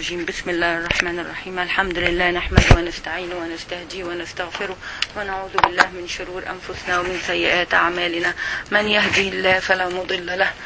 الرجيم بسم الله الرحمن الرحيم الحمد لله نحمده ونستعينه ونستهديه ونستغفره ونعوذ بالله من شرور أنفسنا ومن سيئات أعمالنا من يهدي الله فلا مضل له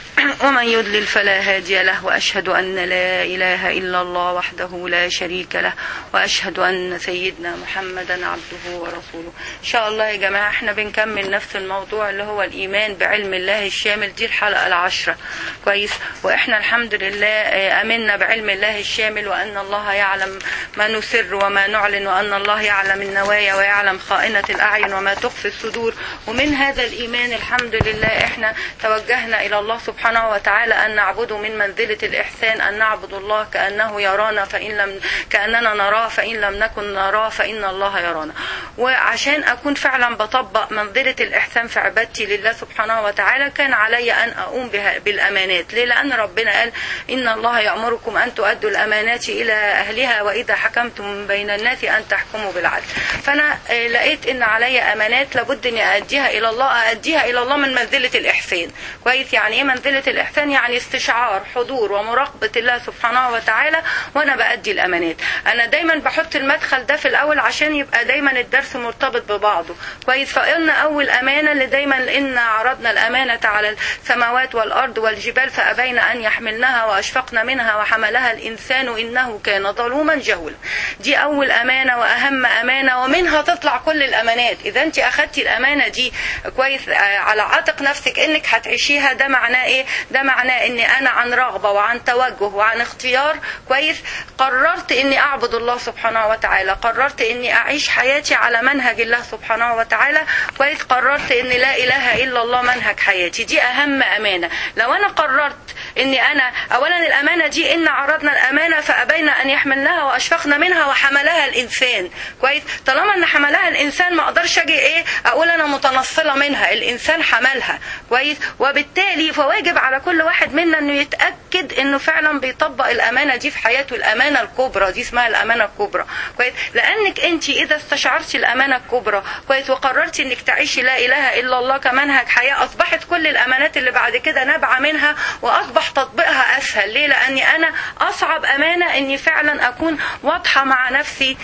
ومن يضلل فلا هادي له واشهد ان لا اله الا الله وحده لا شريك له واشهد ان سيدنا محمدا عبده ورسوله ان شاء الله يا جماعه احنا بنكمل نفس الموضوع اللي هو الايمان بعلم الله الشامل دي الحلقه العاشره كويس واحنا الحمد لله امنا بعلم الله الشامل وان الله يعلم ما نسر وما نعلن وان الله يعلم النوايا ويعلم خائنه الاعين وما تخفي الصدور ومن هذا الايمان الحمد لله احنا توجهنا الى الله سبحانه سبحانه وتعالى أن نعبده من منزلة الإحسان أن نعبد الله كأنه يرانا فإن لم كأننا نراه فإن لم نكن نراه فإن الله يرانا وعشان أكون فعلا بطبق منزلة الإحسان في عبادتي لله سبحانه وتعالى كان علي أن أقوم بها بالأمانات ليه لأن ربنا قال إن الله يأمركم أن تؤدوا الأمانات إلى أهلها وإذا حكمتم بين الناس أن تحكموا بالعدل فأنا لقيت إن علي أمانات لابد أني أديها إلى الله أديها إلى الله من منزلة الإحسان كويس يعني إيه منزلة منزلة الإحسان يعني استشعار حضور ومراقبة الله سبحانه وتعالى وأنا بأدي الأمانات أنا دايما بحط المدخل ده في الأول عشان يبقى دايما الدرس مرتبط ببعضه كويس فقلنا أول أمانة اللي دايما إن عرضنا الأمانة على السماوات والأرض والجبال فأبين أن يحملنها وأشفقن منها وحملها الإنسان إنه كان ظلوما جهولا دي أول أمانة وأهم أمانة ومنها تطلع كل الأمانات إذا أنت أخدتي الأمانة دي كويس على عاتق نفسك إنك هتعيشيها ده معناه إيه ده معناه اني انا عن رغبه وعن توجه وعن اختيار كويس قررت اني اعبد الله سبحانه وتعالى قررت اني اعيش حياتي على منهج الله سبحانه وتعالى كويس قررت ان لا اله الا الله منهج حياتي دي اهم امانه لو انا قررت اني انا اولا الامانه دي ان عرضنا الامانه فابين ان يحملنها واشفقنا منها وحملها الانسان كويس طالما ان حملها الانسان ما اقدرش اجي ايه اقول انا متنصله منها الانسان حملها كويس وبالتالي فواجب على كل واحد منا انه يتاكد انه فعلا بيطبق الامانه دي في حياته الامانه الكبرى دي اسمها الامانه الكبرى كويس لانك انت اذا استشعرتي الامانه الكبرى كويس وقررتي انك تعيشي لا اله الا الله كمنهج حياه اصبحت كل الامانات اللي بعد كده نابعه منها واصبح تطبيقها اسهل ليه لاني انا اصعب امانه اني فعلا اكون واضحه مع نفسي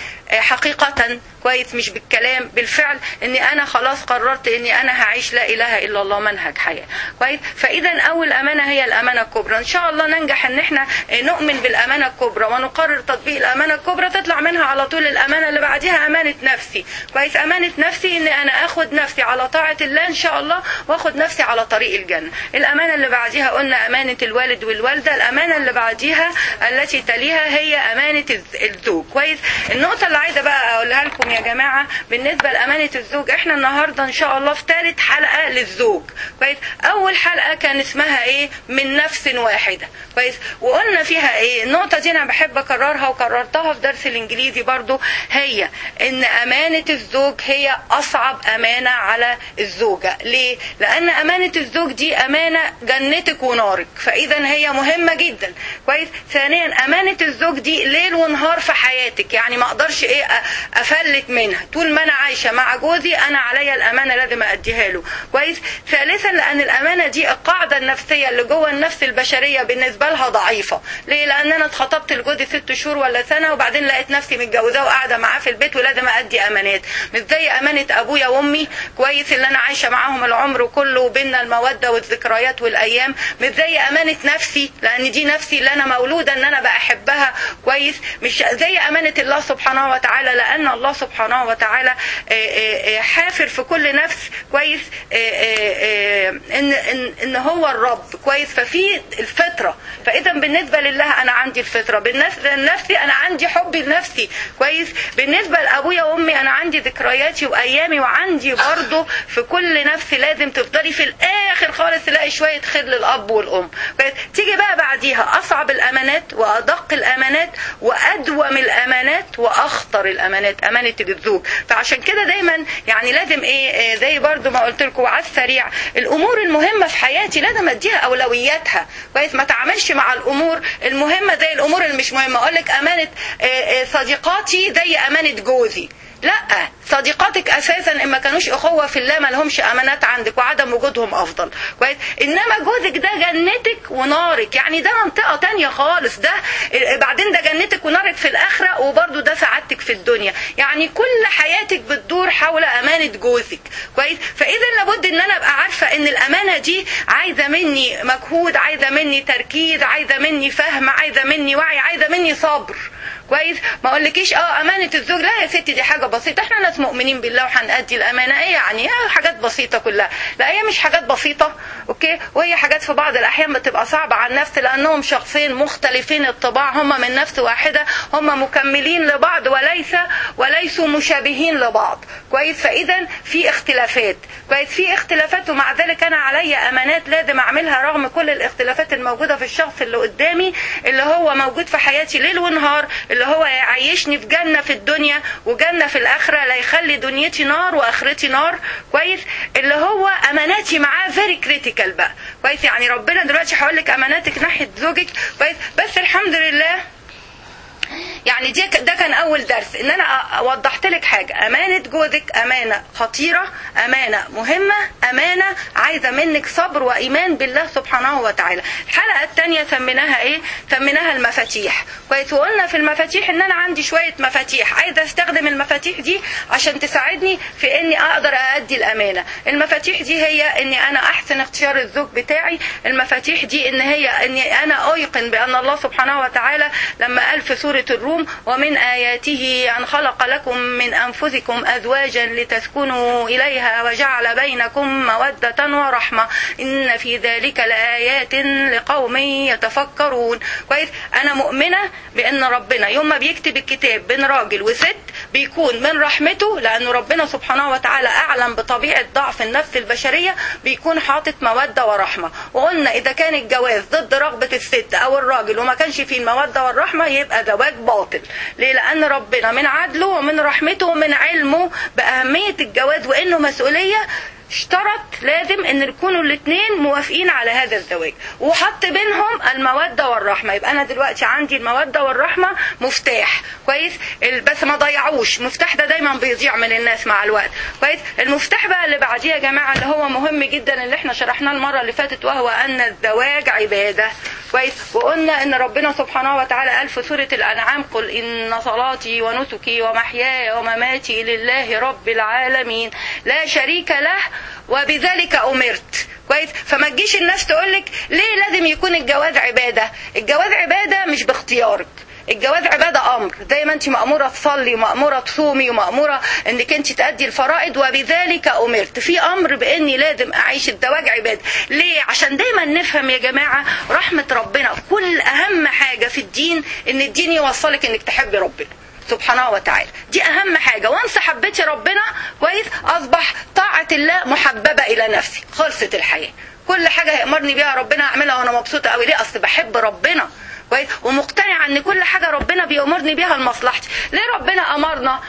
حقيقه كويس مش بالكلام بالفعل اني انا خلاص قررت اني انا هعيش لا اله الا الله منهج حياه كويس فاذا اول امانه هي الامانه الكبرى ان شاء الله ننجح ان احنا نؤمن بالامانه الكبرى ونقرر تطبيق الامانه الكبرى تطلع منها على طول الامانه اللي بعديها امانه نفسي كويس امانه نفسي ان انا اخد نفسي على طاعه الله ان شاء الله واخد نفسي على طريق الجنه الامانه اللي بعديها قلنا امانه الوالد والوالده الامانه اللي بعديها التي تليها هي امانه الزوج كويس النقطه اللي عايزه بقى اقولها لكم يا جماعه بالنسبه لامانه الزوج احنا النهارده ان شاء الله في ثالث حلقه للزوج كويس اول حلقه كان اسمها ايه من نفس واحده كويس وقلنا فيها ايه النقطه دي انا بحب اكررها وكررتها في درس الانجليزي برضو هي ان امانه الزوج هي اصعب امانه على الزوجه ليه لان امانه الزوج دي امانه جنتك ونارك فاذا هي مهمه جدا كويس ثانيا امانه الزوج دي ليل ونهار في حياتك يعني ما اقدرش ايه افلت منها طول ما انا عايشه مع جوزي انا عليا الامانه لازم اديها له كويس ثالثا لان الامانه دي القاعده النفسيه اللي جوه النفس البشريه بالنسبه لها ضعيفه ليه لان انا اتخطبت لجوزي ست شهور ولا سنه وبعدين لقيت نفسي متجوزاه وقاعده معاه في البيت ولازم ادي امانات مش زي امانه ابويا وامي كويس اللي انا عايشه معاهم العمر كله وبيننا الموده والذكريات والايام مش زي امانه نفسي لان دي نفسي اللي انا مولوده ان انا بحبها كويس مش زي امانه الله سبحانه وتعالى لان الله سبحانه وتعالى حافر في كل نفس كويس ان ان ان هو الرب كويس ففي الفطره فاذا بالنسبه لله انا عندي الفطره بالنسبه لنفسي انا عندي حبي لنفسي كويس بالنسبه لابويا وامي انا عندي ذكرياتي وايامي وعندي برضه في كل نفس لازم تفضلي في الاخر خالص تلاقي شويه خير للاب والام كويس تيجي بقى بعديها اصعب الامانات وادق الامانات وادوم الامانات واخطر الامانات امانه الزوج فعشان كده دايما يعني لازم ايه زي برضو ما قلت لكم على السريع الامور المهمه في حياتي لازم اديها اولوياتها كويس ما تعاملش مع الامور المهمه زي الامور اللي مش مهمه اقول لك امانه صديقاتي زي امانه جوزي لا صديقاتك اساسا ان ما كانوش اخوه في الله ما لهمش امانات عندك وعدم وجودهم افضل كويس انما جوزك ده جنتك ونارك يعني ده منطقه تانية خالص ده بعدين ده جنتك ونارك في الاخره وبرده ده سعادتك في الدنيا يعني كل حياتك بتدور حول امانه جوزك كويس فاذا لابد ان انا ابقى عارفه ان الامانه دي عايزه مني مجهود عايزه مني تركيز عايزه مني فهم عايزه مني وعي عايزه مني صبر كويس ما اقولكيش اه امانه الزوج لا يا ستي دي حاجه بسيطه احنا ناس مؤمنين بالله وهنأدي الامانه ايه يعني آه حاجات بسيطه كلها لا هي مش حاجات بسيطه اوكي وهي حاجات في بعض الاحيان بتبقى صعبه على النفس لانهم شخصين مختلفين الطباع هم من نفس واحده هم مكملين لبعض وليس وليسوا مشابهين لبعض كويس فاذا في اختلافات كويس في اختلافات ومع ذلك انا علي امانات لازم اعملها رغم كل الاختلافات الموجوده في الشخص اللي قدامي اللي هو موجود في حياتي ليل ونهار اللي هو يعيشني في جنة في الدنيا وجنة في الآخرة لا يخلي دنيتي نار وآخرتي نار كويس اللي هو أماناتي معاه فيري كريتيكال بقى كويس يعني ربنا دلوقتي هقول لك أماناتك ناحية زوجك كويس بس الحمد لله يعني دي ده كان اول درس ان انا وضحت لك حاجه امانه جوزك امانه خطيره امانه مهمه امانه عايزه منك صبر وايمان بالله سبحانه وتعالى الحلقه الثانيه سميناها ايه سميناها المفاتيح كويس وقلنا في المفاتيح ان انا عندي شويه مفاتيح عايزه استخدم المفاتيح دي عشان تساعدني في اني اقدر اادي الامانه المفاتيح دي هي اني انا احسن اختيار الزوج بتاعي المفاتيح دي ان هي اني انا ايقن بان الله سبحانه وتعالى لما قال في سوره الروم ومن آياته أن خلق لكم من أنفسكم أزواجا لتسكنوا إليها وجعل بينكم مودة ورحمة إن في ذلك لآيات لقوم يتفكرون كويس أنا مؤمنة بأن ربنا يوم ما بيكتب الكتاب بين راجل وست بيكون من رحمته لأن ربنا سبحانه وتعالى أعلم بطبيعة ضعف النفس البشرية بيكون حاطط مودة ورحمة وقلنا إذا كان الجواز ضد رغبة الست أو الراجل وما كانش فيه المودة والرحمة يبقى زواج باطل ليه لأن ربنا من عدله ومن رحمته ومن علمه بأهمية الجواز وإنه مسؤولية اشترط لازم ان يكونوا الاثنين موافقين على هذا الزواج وحط بينهم المودة والرحمة يبقى انا دلوقتي عندي المودة والرحمة مفتاح كويس بس ما ضيعوش المفتاح ده دايما بيضيع من الناس مع الوقت كويس المفتاح بقى اللي بعديه يا جماعة اللي هو مهم جدا اللي احنا شرحناه المرة اللي فاتت وهو ان الزواج عبادة كويس وقلنا ان ربنا سبحانه وتعالى قال في سورة الانعام قل ان صلاتي ونسكي ومحياي ومماتي لله رب العالمين لا شريك له وبذلك امرت كويس فما تجيش الناس تقولك ليه لازم يكون الجواز عباده الجواز عباده مش باختيارك الجواز عبادة أمر زي ما أنت مأمورة تصلي ومأمورة تصومي ومأمورة أنك أنت تأدي الفرائض وبذلك أمرت في أمر بإني لازم أعيش الزواج عبادة ليه عشان دايما نفهم يا جماعة رحمة ربنا كل أهم حاجة في الدين إن الدين يوصلك إنك تحبي ربنا سبحانه وتعالى دي اهم حاجة وانس حبيتي ربنا كويس اصبح طاعة الله محببة الى نفسي خلصت الحياة كل حاجة يأمرني بيها ربنا اعملها وانا مبسوطة قوي ليه اصل بحب ربنا كويس ومقتنعه ان كل حاجه ربنا بيامرني بيها لمصلحتي ليه ربنا امرنا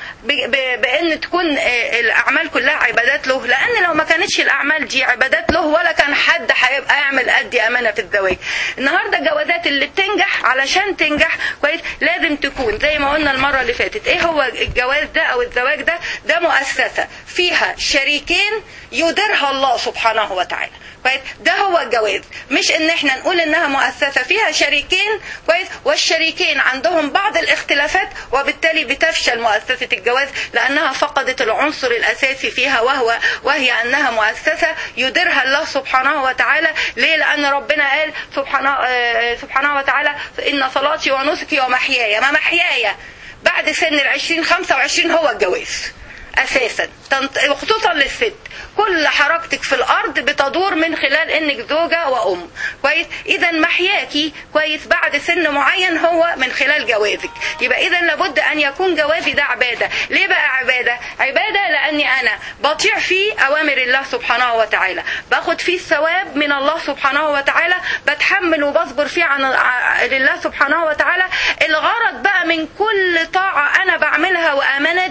بان تكون الاعمال كلها عبادات له لان لو ما كانتش الاعمال دي عبادات له ولا كان حد هيبقى يعمل ادي امانه في الزواج النهارده الجوازات اللي بتنجح علشان تنجح كويس لازم تكون زي ما قلنا المره اللي فاتت ايه هو الجواز ده او الزواج ده ده مؤسسه فيها شريكين يديرها الله سبحانه وتعالى كويس ده هو الجواز مش ان احنا نقول انها مؤسسه فيها شريكين كويس والشريكين عندهم بعض الاختلافات وبالتالي بتفشل مؤسسه الجواز لانها فقدت العنصر الاساسي فيها وهو وهي انها مؤسسه يديرها الله سبحانه وتعالى ليه لان ربنا قال سبحانه سبحانه وتعالى ان صلاتي ونسكي ومحياي ما محياي بعد سن العشرين خمسة وعشرين هو الجواز اساسا خصوصا للست كل حركتك في الارض بتدور من خلال انك زوجة وام كويس اذا محياكي كويس بعد سن معين هو من خلال جوازك يبقى اذا لابد ان يكون جوازي ده عبادة ليه بقى عبادة عبادة لاني انا بطيع فيه اوامر الله سبحانه وتعالى باخد فيه الثواب من الله سبحانه وتعالى بتحمل وبصبر فيه عن لله سبحانه وتعالى الغرض بقى من كل طاعة انا بعملها وامانات بأديها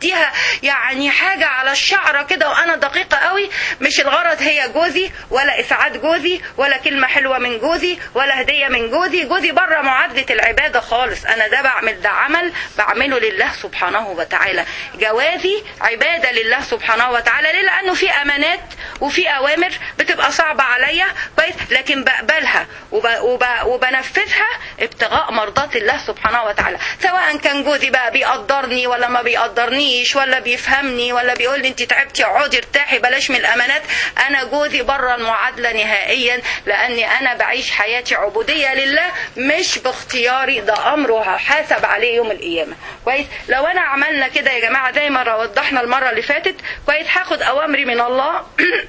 اديها يعني حاجه على الشعره كده وانا دقيقه قوي مش الغرض هي جوزي ولا اسعاد جوزي ولا كلمه حلوه من جوزي ولا هديه من جوزي جوزي بره معادله العباده خالص انا ده بعمل ده عمل بعمله لله سبحانه وتعالى جوازي عباده لله سبحانه وتعالى ليه لانه في امانات وفي اوامر بتبقى صعبه عليا كويس لكن بقبلها وب... وب... وبنفذها ابتغاء مرضات الله سبحانه وتعالى سواء كان جوزي بقى بيقدرني ولا ما بيقدرنيش ولا بيفهمني ولا بيقول لي انت تعبتي اقعدي ارتاحي بلاش من الامانات انا جوزي بره المعادله نهائيا لاني انا بعيش حياتي عبوديه لله مش باختياري ده امر وهحاسب عليه يوم القيامه كويس لو انا عملنا كده يا جماعه زي ما وضحنا المره اللي فاتت كويس هاخد اوامري من الله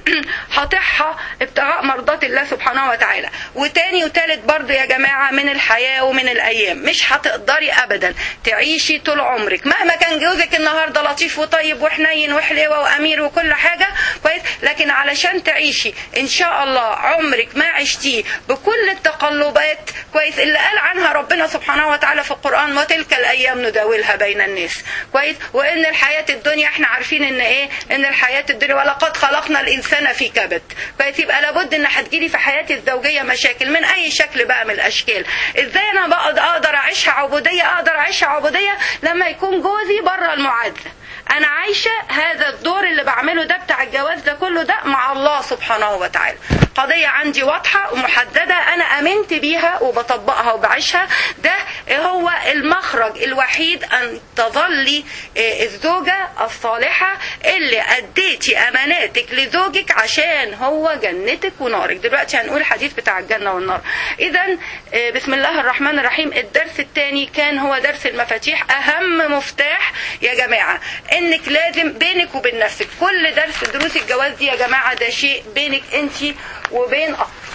هطيعها ابتغاء مرضات الله سبحانه وتعالى وتاني وتالت برضو يا جماعه من الحياه ومن الايام مش هتقدري ابدا تعيشي طول عمرك مهما كان جوزك النهارده لطيف وطيب وحنين وحليوه وامير وكل حاجه كويس لكن علشان تعيشي ان شاء الله عمرك ما عشتيه بكل التقلبات كويس اللي قال عنها ربنا سبحانه وتعالى في القران وتلك الايام نداولها بين الناس كويس وان الحياه الدنيا احنا عارفين ان ايه ان الحياه الدنيا ولقد خلقنا الانسان في كبد كويس يبقى لابد ان هتجيلي في حياتي الزوجيه مشاكل من اي شكل بقى من الاشكال ازاي انا بقى اقدر اعيشها عبوديه اقدر اعيشها عبوديه لما يكون جوزي بره المعادله انا عايشه هذا الدور اللي بعمله ده بتاع الجواز ده كله ده مع الله سبحانه وتعالى قضيه عندي واضحه ومحدده انا امنت بيها وبطبقها وبعيشها ده هو المخرج الوحيد ان تظلي الزوجه الصالحه اللي اديتي اماناتك لزوجك عشان هو جنتك ونارك دلوقتي هنقول الحديث بتاع الجنه والنار اذا بسم الله الرحمن الرحيم الدرس الثاني كان هو درس المفاتيح اهم مفتاح يا جماعه انك لازم بينك وبين نفسك كل درس دروس الجواز دي يا جماعه ده شيء بينك انت وبين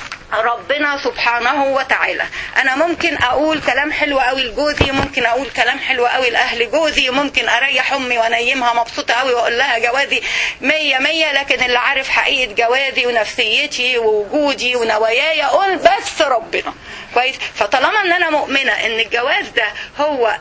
ربنا سبحانه وتعالى انا ممكن اقول كلام حلو قوي لجوزي ممكن اقول كلام حلو قوي لاهل جوزي ممكن اريح امي وانيمها مبسوطه قوي واقول لها جوازي مية مية لكن اللي عارف حقيقه جوازي ونفسيتي ووجودي ونواياي اقول بس ربنا كويس فطالما ان انا مؤمنه ان الجواز ده هو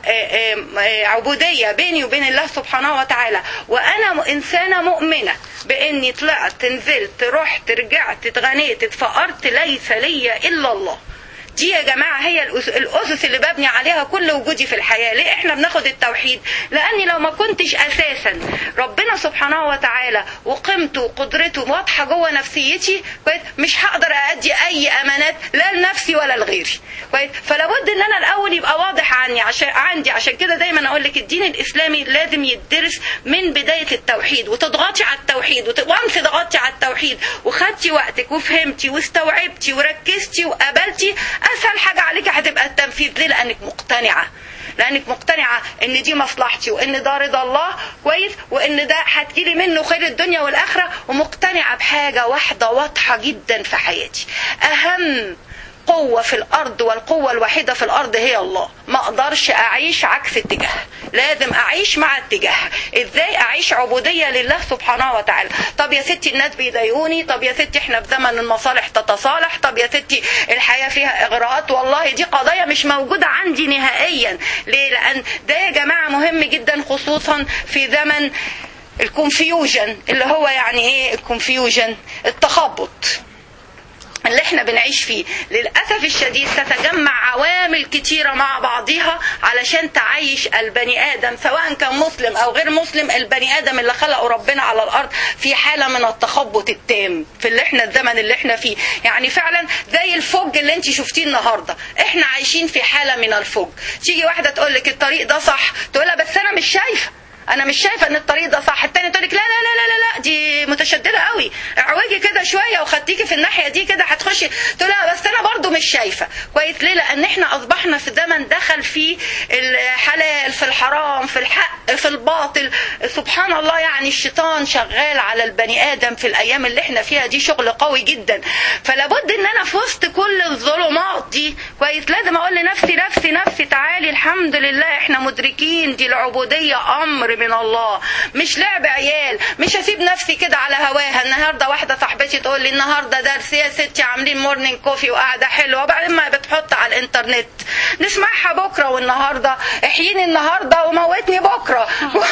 عبوديه بيني وبين الله سبحانه وتعالى وانا انسانه مؤمنه باني طلعت نزلت رحت رجعت اتغنيت اتفقرت ليس لي الا الله دي يا جماعة هي الأسس اللي ببني عليها كل وجودي في الحياة ليه احنا بناخد التوحيد لأني لو ما كنتش أساسا ربنا سبحانه وتعالى وقيمته وقدرته واضحة جوه نفسيتي مش هقدر أدي أي أمانات لا لنفسي ولا لغيري فلابد ان انا الاول يبقى واضح عني عشان عندي عشان كده دايما اقول لك الدين الاسلامي لازم يدرس من بدايه التوحيد وتضغطي على التوحيد وانت ضغطتي على التوحيد وخدتي وقتك وفهمتي واستوعبتي وركزتي وقبلتي اسهل حاجه عليك هتبقى التنفيذ ليه لانك مقتنعه لانك مقتنعه ان دي مصلحتي وان ده رضا الله كويس وان ده هتجيلي منه خير الدنيا والاخره ومقتنعه بحاجه واحده واضحه جدا في حياتي اهم قوة في الأرض والقوة الوحيدة في الأرض هي الله ما أقدرش أعيش عكس اتجاه لازم أعيش مع اتجاه إزاي أعيش عبودية لله سبحانه وتعالى طب يا ستي الناس بيضايقوني طب يا ستي احنا في زمن المصالح تتصالح طب يا ستي الحياة فيها إغراءات والله دي قضايا مش موجودة عندي نهائيا ليه لأن ده يا جماعة مهم جدا خصوصا في زمن الكونفيوجن اللي هو يعني ايه الكونفيوجن التخبط اللي احنا بنعيش فيه للأسف الشديد تتجمع عوامل كتيرة مع بعضها علشان تعيش البني آدم سواء كان مسلم أو غير مسلم البني آدم اللي خلقه ربنا على الأرض في حالة من التخبط التام في اللي احنا الزمن اللي احنا فيه يعني فعلا زي الفج اللي انت شفتيه النهاردة احنا عايشين في حالة من الفج تيجي واحدة تقول لك الطريق ده صح تقولها بس أنا مش شايفة انا مش شايفه ان الطريق ده صح التاني تقول لك لا لا لا لا لا لا دي متشدده قوي اعوجي كده شويه وخدتيكي في الناحيه دي كده هتخشي تقول لها بس انا برضو مش شايفه كويس ليه لان احنا اصبحنا في زمن دخل فيه الحلال في الحرام في الحق في الباطل سبحان الله يعني الشيطان شغال على البني ادم في الايام اللي احنا فيها دي شغل قوي جدا فلابد ان انا في وسط كل الظلمات دي كويس لازم اقول لنفسي نفسي نفسي تعالي الحمد لله احنا مدركين دي العبودية امر من الله مش لعب عيال مش هسيب نفسي كده على هواها النهارده واحدة صاحبتي تقول لي النهارده درس يا ستي عاملين مورنينج كوفي وقاعدة حلوة وبعدين ما بتحط على الانترنت نسمعها بكرة والنهارده احييني النهارده وموتني بكرة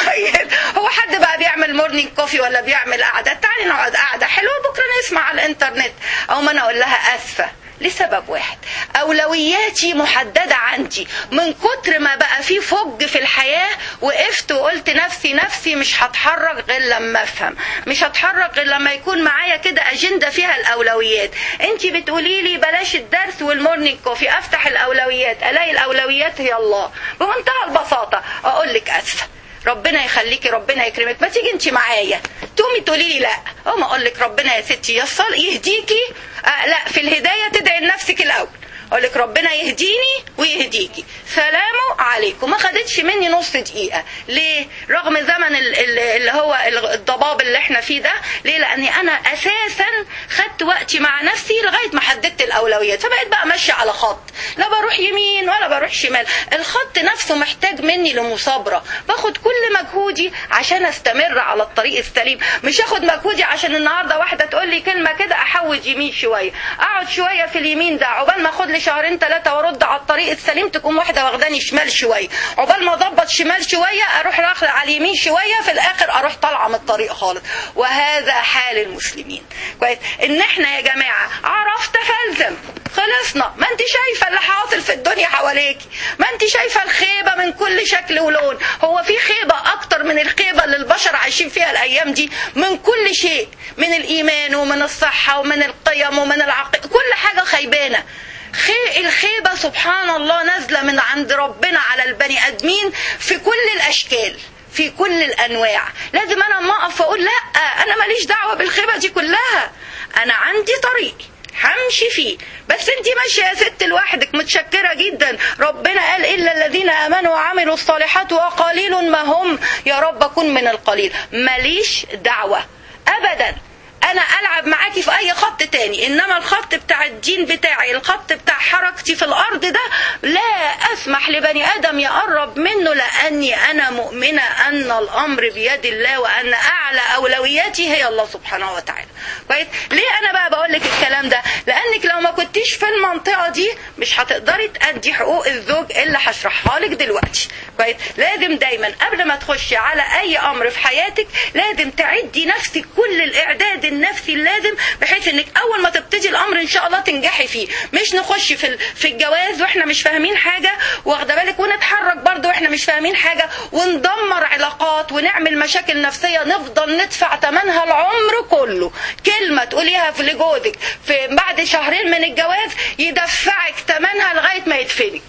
هو حد بقى بيعمل مورنينج كوفي ولا بيعمل قعدة تعالي نقعد قعدة حلوة بكرة نسمع على الانترنت او ما انا اقول لها اسفة لسبب واحد اولوياتي محدده عندي من كتر ما بقى في فج في الحياه وقفت وقلت نفسي نفسي مش هتحرك غير لما افهم مش هتحرك غير لما يكون معايا كده اجنده فيها الاولويات انت بتقولي لي بلاش الدرس والمورنينج كوفي افتح الاولويات الاقي الاولويات هي الله بمنتهى البساطه اقول لك اسفه ربنا يخليكي ربنا يكرمك ما تيجي انت معايا تقومي تقولي لي لا اقوم اقول لك ربنا يا ستي يصل يهديكي آه لا في الهدايه تدعي لنفسك الاول اقول لك ربنا يهديني ويهديكي سلام عليكم ما خدتش مني نص دقيقه ليه رغم زمن اللي هو الضباب اللي احنا فيه ده ليه لاني انا اساسا خدت وقتي مع نفسي لغايه ما حددت الاولويات فبقيت بقى ماشيه على خط لا بروح يمين ولا بروح شمال الخط نفسه محتاج مني لمصابره باخد كل مجهودي عشان استمر على الطريق السليم مش اخد مجهودي عشان النهارده واحده تقول لي كلمه كده احوج يمين شويه اقعد شويه في اليمين ده عقبال ما اخد لي شهرين ثلاثه وارد على الطريق السليم تكون واحده واخداني شمال شويه عقبال ما اضبط شمال شويه اروح راخد على اليمين شويه في الاخر اروح طالعه من الطريق خالص وهذا حال المسلمين كويس ان احنا يا جماعه عرفت فالزم خلصنا ما انت شايفه اللي حاصل في الدنيا حواليكي ما انت شايفه الخيبه من كل شكل ولون هو في خيبه اكتر من الخيبه اللي البشر عايشين فيها الايام دي من كل شيء من الايمان ومن الصحه ومن القيم ومن العقيده كل حاجه خيبانه خي الخيبة سبحان الله نازلة من عند ربنا على البني آدمين في كل الأشكال في كل الأنواع لازم أنا ما أقف أقول لا أنا ماليش دعوة بالخيبة دي كلها أنا عندي طريقي همشي فيه بس انت ماشيه يا ست لوحدك متشكره جدا ربنا قال الا الذين امنوا وعملوا الصالحات وقليل ما هم يا رب اكون من القليل ماليش دعوه ابدا انا العب معاكي في اي خط تاني انما الخط بتاع الدين بتاعي الخط بتاع حركتي في الارض ده لا اسمح لبني ادم يقرب منه لاني انا مؤمنه ان الامر بيد الله وان اعلى اولوياتي هي الله سبحانه وتعالى كويس ليه انا بقى بقول لك الكلام ده لانك لو ما كنتيش في المنطقه دي مش هتقدري تأدي حقوق الزوج اللي هشرحها لك دلوقتي كويس لازم دايما قبل ما تخشي على اي امر في حياتك لازم تعدي نفسك كل الاعداد النفسي اللازم بحيث انك اول ما تبتدي الامر ان شاء الله تنجحي فيه مش نخش في في الجواز واحنا مش فاهمين حاجه واخده بالك ونتحرك برضه واحنا مش فاهمين حاجه وندمر علاقات ونعمل مشاكل نفسيه نفضل ندفع ثمنها العمر كله كلمه تقوليها في لجوزك في بعد شهرين من الجواز يدفعك ثمنها لغايه ما يدفنك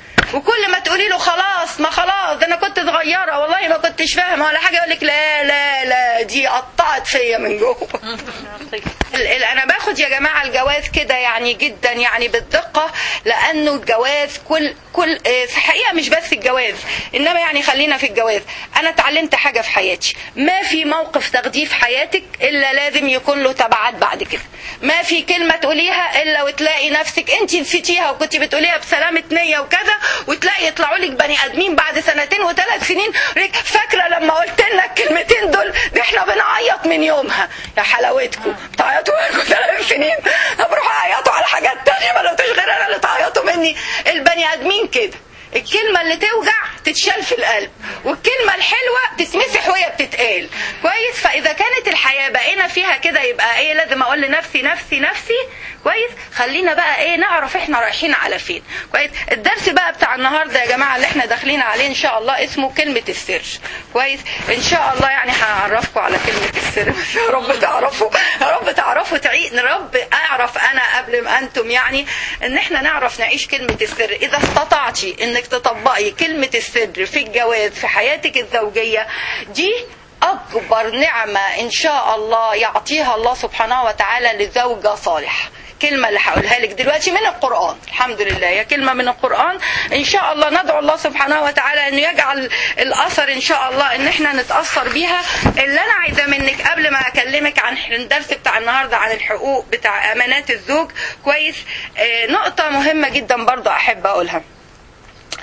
وكل ما تقولي له خلاص ما خلاص ده انا كنت صغيره والله ما كنتش فاهمه ولا حاجه يقول لك لا لا لا دي قطعت فيا من جوه انا باخد يا جماعه الجواز كده يعني جدا يعني بالدقه لانه الجواز كل كل في الحقيقه مش بس الجواز انما يعني خلينا في الجواز انا اتعلمت حاجه في حياتي ما في موقف تاخديه في حياتك الا لازم يكون له تبعات بعد كده ما في كلمه تقوليها الا وتلاقي نفسك انت نسيتيها وكنت بتقوليها بسلامه نيه وكذا وتلاقي يطلعوا لك بني ادمين بعد سنتين وثلاث سنين فاكره لما قلت لنا الكلمتين دول ده احنا بنعيط من يومها يا حلاوتكم بتعيطوا لكم ثلاث سنين بروحوا عيطوا على حاجات تانية ما لقيتوش غير انا اللي تعيطوا مني البني ادمين كده الكلمة اللي توجع تتشال في القلب والكلمة الحلوة تتمسح وهي بتتقال كويس فإذا كانت الحياة بقينا فيها كده يبقى إيه لازم أقول لنفسي نفسي نفسي كويس خلينا بقى إيه نعرف إحنا رايحين على فين كويس الدرس بقى بتاع النهاردة يا جماعة اللي إحنا داخلين عليه إن شاء الله اسمه كلمة السر كويس إن شاء الله يعني هعرفكم على كلمة السر بس يا رب تعرفوا يا رب تعرفوا تعيق رب أعرف أنا قبل ما أنتم يعني إن إحنا نعرف نعيش كلمة السر إذا استطعتي إن انك تطبقي كلمة السر في الجواز في حياتك الزوجية دي أكبر نعمة إن شاء الله يعطيها الله سبحانه وتعالى لزوجة صالحة كلمة اللي هقولها لك دلوقتي من القرآن الحمد لله هي كلمة من القرآن إن شاء الله ندعو الله سبحانه وتعالى إنه يجعل الأثر إن شاء الله إن إحنا نتأثر بيها اللي أنا عايزة منك قبل ما أكلمك عن الدرس بتاع النهاردة عن الحقوق بتاع أمانات الزوج كويس آه نقطة مهمة جدا برضه أحب أقولها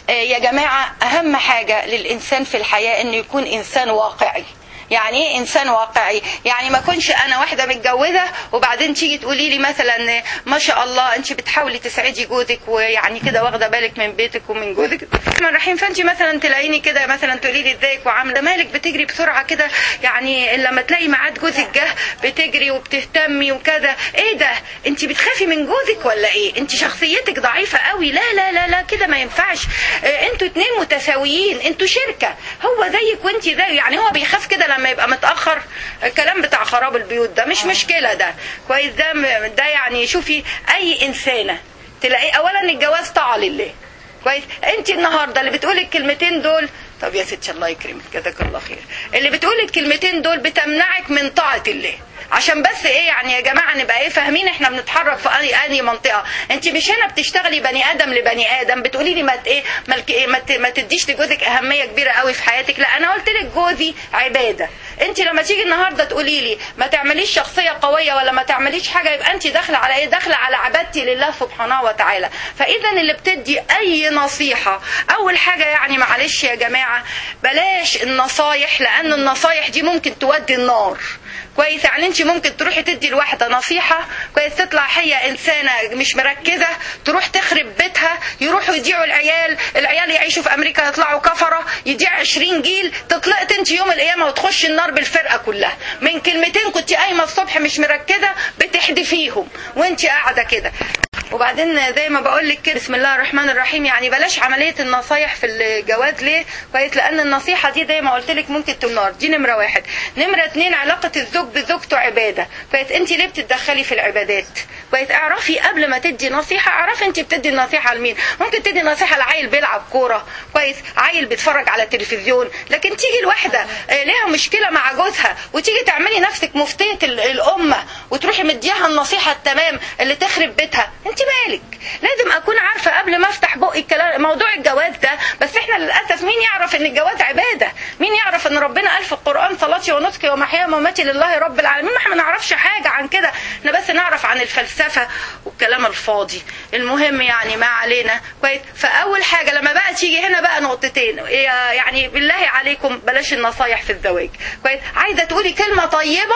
آه، يا جماعة أهم حاجة للإنسان في الحياة إنه يكون إنسان واقعي يعني ايه انسان واقعي يعني ما كنش انا واحده متجوزه وبعدين تيجي تقولي لي مثلا ما شاء الله انت بتحاولي تسعدي جوزك ويعني كده واخده بالك من بيتك ومن جوزك الرحمن الرحيم فانت مثلا تلاقيني كده مثلا تقولي لي ازيك وعامله مالك بتجري بسرعه كده يعني لما تلاقي ميعاد جوزك جه بتجري وبتهتمي وكذا ايه ده انت بتخافي من جوزك ولا ايه انت شخصيتك ضعيفه قوي لا لا لا لا كده ما ينفعش اه انتوا اتنين متساويين انتوا شركه هو زيك وانت زيه يعني هو بيخاف كده لما يبقى متاخر الكلام بتاع خراب البيوت ده مش مشكله ده كويس ده ده يعني شوفي اي انسانه تلاقي اولا الجواز طاعه لله كويس انت النهارده اللي بتقولي الكلمتين دول طب يا ستي الله يكرمك جزاك الله خير اللي بتقولي الكلمتين دول بتمنعك من طاعه الله عشان بس ايه يعني يا جماعه نبقى ايه فاهمين احنا بنتحرك في اي اي منطقه انت مش هنا بتشتغلي بني ادم لبني ادم بتقولي لي ما ت- ايه مالك ايه ما, ت- ما تديش لجوزك اهميه كبيره قوي في حياتك لا انا قلت لك جوزي عباده انت لما تيجي النهارده تقولي لي ما تعمليش شخصيه قويه ولا ما تعمليش حاجه يبقى انت داخله على ايه داخله على عبادتي لله سبحانه وتعالى فاذا اللي بتدي اي نصيحه اول حاجه يعني معلش يا جماعه بلاش النصايح لان النصايح دي ممكن تودي النار كويس يعني انت ممكن تروحي تدي لواحده نصيحه كويس تطلع هي انسانه مش مركزه تروح تخرب بيتها يروحوا يضيعوا العيال العيال يعيشوا في امريكا يطلعوا كفره يضيع 20 جيل تطلقت انت يوم القيامه وتخش النار بالفرقه كلها من كلمتين كنت قايمه الصبح مش مركزه بتحدفيهم وانت قاعده كده وبعدين زي ما بقول لك كده بسم الله الرحمن الرحيم يعني بلاش عمليه النصايح في الجواز ليه؟ كويس لان النصيحه دي زي ما قلت لك ممكن تنار دي نمره واحد نمره اتنين علاقه الزوج بزوجته عباده كويس انت ليه بتتدخلي في العبادات؟ كويس اعرفي قبل ما تدي نصيحه اعرفي انت بتدي النصيحه لمين؟ ممكن تدي نصيحه لعيل بيلعب كوره كويس عيل بيتفرج على التلفزيون لكن تيجي الواحده آه، ليها مشكله مع جوزها وتيجي تعملي نفسك مفتيه ال- الامه وتروحي مديها النصيحه التمام اللي تخرب بيتها انت مالك لازم اكون عارفه قبل ما افتح بقي الكلام موضوع الجواز ده بس احنا للاسف مين يعرف ان الجواز عباده مين يعرف ان ربنا قال في القران صلاتي ونسكي ومحياي ومماتي لله رب العالمين احنا ما نعرفش حاجه عن كده احنا بس نعرف عن الفلسفه والكلام الفاضي المهم يعني ما علينا كويس فاول حاجه لما بقى تيجي هنا بقى نقطتين يا- يعني بالله عليكم بلاش النصايح في الزواج كويس عايزه تقولي كلمه طيبه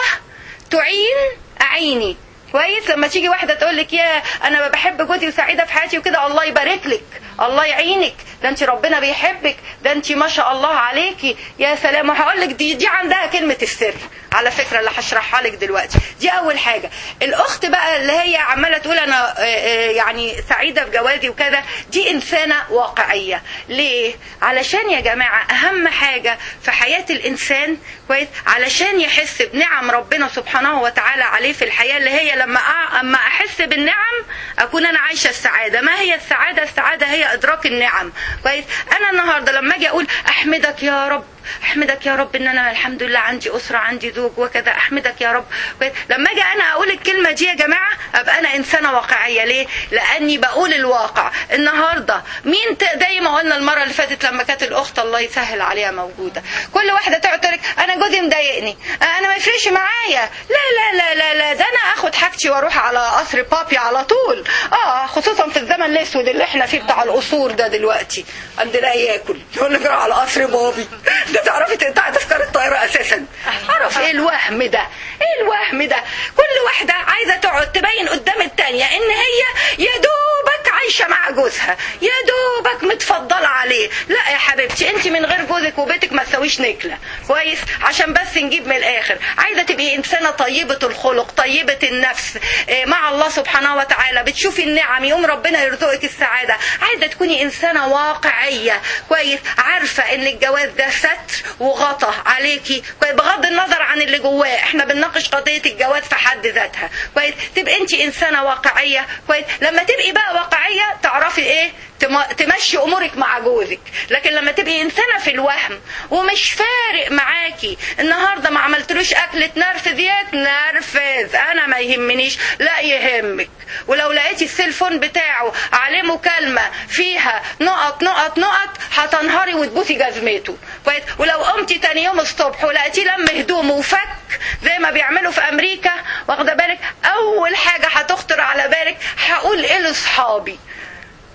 تعين اعيني كويس لما تيجي واحده تقول لك يا انا بحب جوزي وسعيده في حياتي وكده الله يبارك لك الله يعينك ده انت ربنا بيحبك ده انت ما شاء الله عليكي يا سلام وهقول لك دي دي عندها كلمه السر على فكره اللي هشرحها لك دلوقتي دي اول حاجه الاخت بقى اللي هي عماله تقول انا آه، آه، يعني سعيده بجوازي وكذا دي انسانه واقعيه ليه علشان يا جماعه اهم حاجه في حياه الانسان كويس علشان يحس بنعم ربنا سبحانه وتعالى عليه في الحياه اللي هي لما أع- اما احس بالنعم اكون انا عايشه السعاده ما هي السعاده السعاده هي ادراك النعم كويس انا النهارده لما اجي اقول احمدك يا رب احمدك يا رب ان انا الحمد لله عندي اسره عندي زوج وكذا احمدك يا رب كويس لما اجي انا اقول الكلمه دي يا جماعه ابقى انا انسانه واقعيه ليه لاني بقول الواقع النهارده مين ت- زي ما قلنا المره اللي فاتت لما كانت الاخت الله يسهل عليها موجوده كل واحده تقعد تقول لك انا جوزي مضايقني انا ما يفرقش معايا لا لا لا لا لا ده انا اخد حاجتي واروح على قصر بابي على طول اه خصوصا في الزمن الاسود اللي احنا فيه بتاع القصور ده دلوقتي عندنا ياكل يقول لك روح على قصر بابي ده تعرفي تقطعي تذكره الطياره اساسا عرف ايه الوهم ده ايه الوهم ده كل واحده عايزه تقعد تبين قدام التانيه ان هي يا دوبك عايشه مع جوزها يا دوبك متفضله عليه لا يا حبيبتي انت من غير جوزك وبيتك ما تسويش نكله كويس عشان بس نجيب من الاخر عايزه تبقي انسانه طيبه الخلق طيبه النفس إيه، مع الله سبحانه وتعالى بتشوفي النعم يوم ربنا يرزقك السعاده عايزه تكوني انسانه واقعيه كويس عارفه ان الجواز ده ستر وغطى عليكي كويس بغض النظر عن اللي جواه احنا بنناقش قضيه الجواز في حد ذاتها كويس تبقى انت انسانه واقعيه كويس لما تبقي بقى واقعيه تعرفي ايه تم- تمشي امورك مع جوزك لكن لما تبقي انسانه في الوهم ومش فارق معاكي النهارده ما عملتلوش اكله نرفز يا نرفز انا ما يهمنيش لا يهمك ولو لقيتي السيلفون بتاعه عليه مكالمه فيها نقط نقط نقط هتنهاري وتبوسي جزمته كويس ولو قمتي تاني يوم الصبح ولقيتيه لم هدومه وفك زي ما بيعملوا في امريكا واخده بالك اول حاجه هتخطر على بالك هقول ايه لاصحابي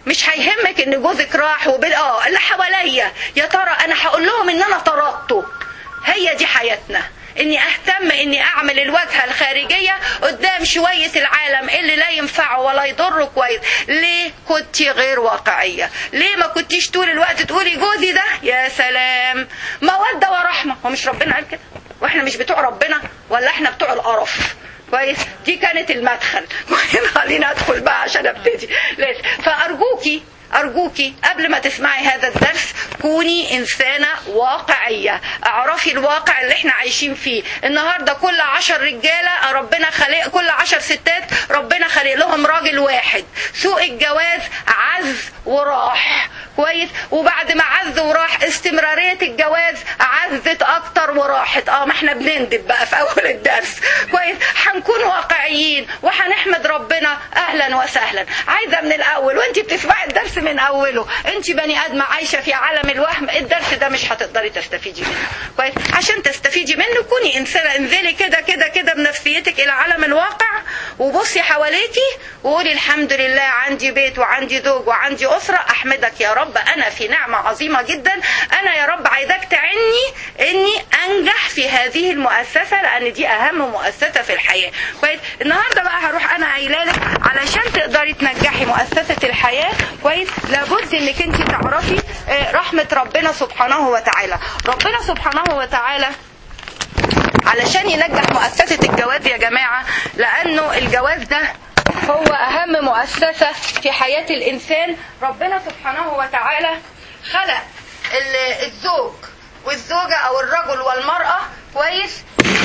مش هيهمك ان جوزك راح وبال اه اللي حواليا يا ترى انا هقول لهم ان انا طردته هي دي حياتنا اني اهتم اني اعمل الواجهه الخارجيه قدام شويه العالم اللي لا ينفعه ولا يضره كويس ليه كنت غير واقعيه ليه ما كنتيش طول الوقت تقولي جوزي ده يا سلام موده ورحمه هو مش ربنا قال كده واحنا مش بتوع ربنا ولا احنا بتوع القرف كويس دي كانت المدخل كويس خلينا ادخل بقى عشان ابتدي لازم فارجوكي أرجوكي قبل ما تسمعي هذا الدرس كوني إنسانة واقعية اعرفي الواقع اللي احنا عايشين فيه النهاردة كل عشر رجالة ربنا خلق كل عشر ستات ربنا خلق لهم راجل واحد سوق الجواز عز وراح كويس وبعد ما عز وراح استمرارية الجواز عزت أكتر وراحت اه ما احنا بنندب بقى في أول الدرس كويس هنكون واقعيين وهنحمد ربنا أهلا وسهلا عايزة من الأول وانت بتسمعي الدرس من أوله انت بني آدمة عايشة في عالم الوهم الدرس ده مش هتقدري تستفيدي منه كويس عشان تستفيدي منه كوني إنسانة انزلي كده كده كده بنفسيتك إلى عالم الواقع وبصي حواليكي وقولي الحمد لله عندي بيت وعندي زوج وعندي أسرة أحمدك يا رب أنا في نعمة عظيمة جدا أنا يا رب عايزاك تعني إني أنجح في هذه المؤسسة لأن دي أهم مؤسسة في الحياة كويس النهاردة بقى هروح أنا قايله لك علشان تقدري تنجحي مؤسسة الحياة كويس لابد إنك أنت تعرفي رحمة ربنا سبحانه وتعالى ربنا سبحانه وتعالى علشان ينجح مؤسسة الجواز يا جماعة لأنه الجواز ده هو أهم مؤسسة في حياة الإنسان ربنا سبحانه وتعالى خلق الزوج والزوجة أو الرجل والمرأة كويس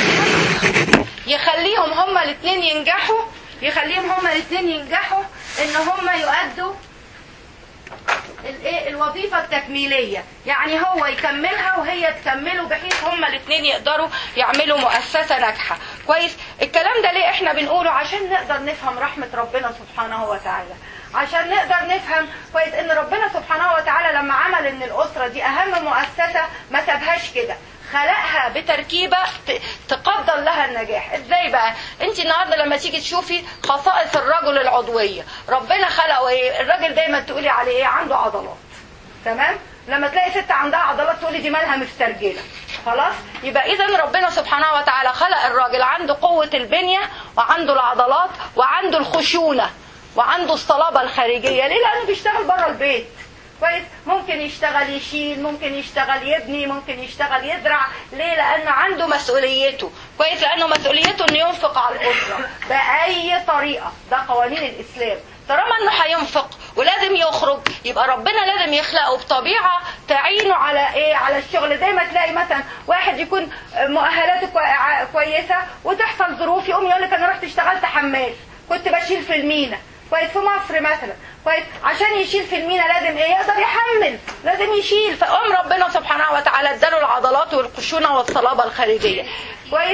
يخليهم هما الاثنين ينجحوا يخليهم هما الاثنين ينجحوا ان هما يؤدوا الايه الوظيفه التكميليه يعني هو يكملها وهي تكمله بحيث هما الاثنين يقدروا يعملوا مؤسسه ناجحه كويس الكلام ده ليه احنا بنقوله عشان نقدر نفهم رحمه ربنا سبحانه وتعالى عشان نقدر نفهم كويس ان ربنا سبحانه وتعالى لما عمل ان الاسره دي اهم مؤسسه ما سابهاش كده خلقها بتركيبه تقدر لها النجاح ازاي بقى انت النهارده لما تيجي تشوفي خصائص الرجل العضويه ربنا خلقه ايه الراجل دايما تقولي عليه ايه عنده عضلات تمام لما تلاقي ست عندها عضلات تقولي دي مالها مسترجله خلاص يبقى اذا ربنا سبحانه وتعالى خلق الراجل عنده قوه البنيه وعنده العضلات وعنده الخشونه وعنده الصلابه الخارجيه ليه لانه بيشتغل بره البيت كويس ممكن يشتغل يشيل ممكن يشتغل يبني ممكن يشتغل يزرع ليه لانه عنده مسؤوليته كويس لانه مسؤوليته انه ينفق على الاسره باي طريقه ده قوانين الاسلام طالما انه هينفق ولازم يخرج يبقى ربنا لازم يخلقه بطبيعه تعينه على ايه على الشغل زي ما تلاقي مثلا واحد يكون مؤهلاته كويسه وتحصل ظروف يقوم يقول لك انا رحت اشتغلت حمال كنت بشيل في المينا كويس في مصر مثلا كويس عشان يشيل في المينا لازم ايه يقدر يحمل لازم يشيل فقام ربنا سبحانه وتعالى اداله العضلات والخشونه والصلابه الخارجيه كويس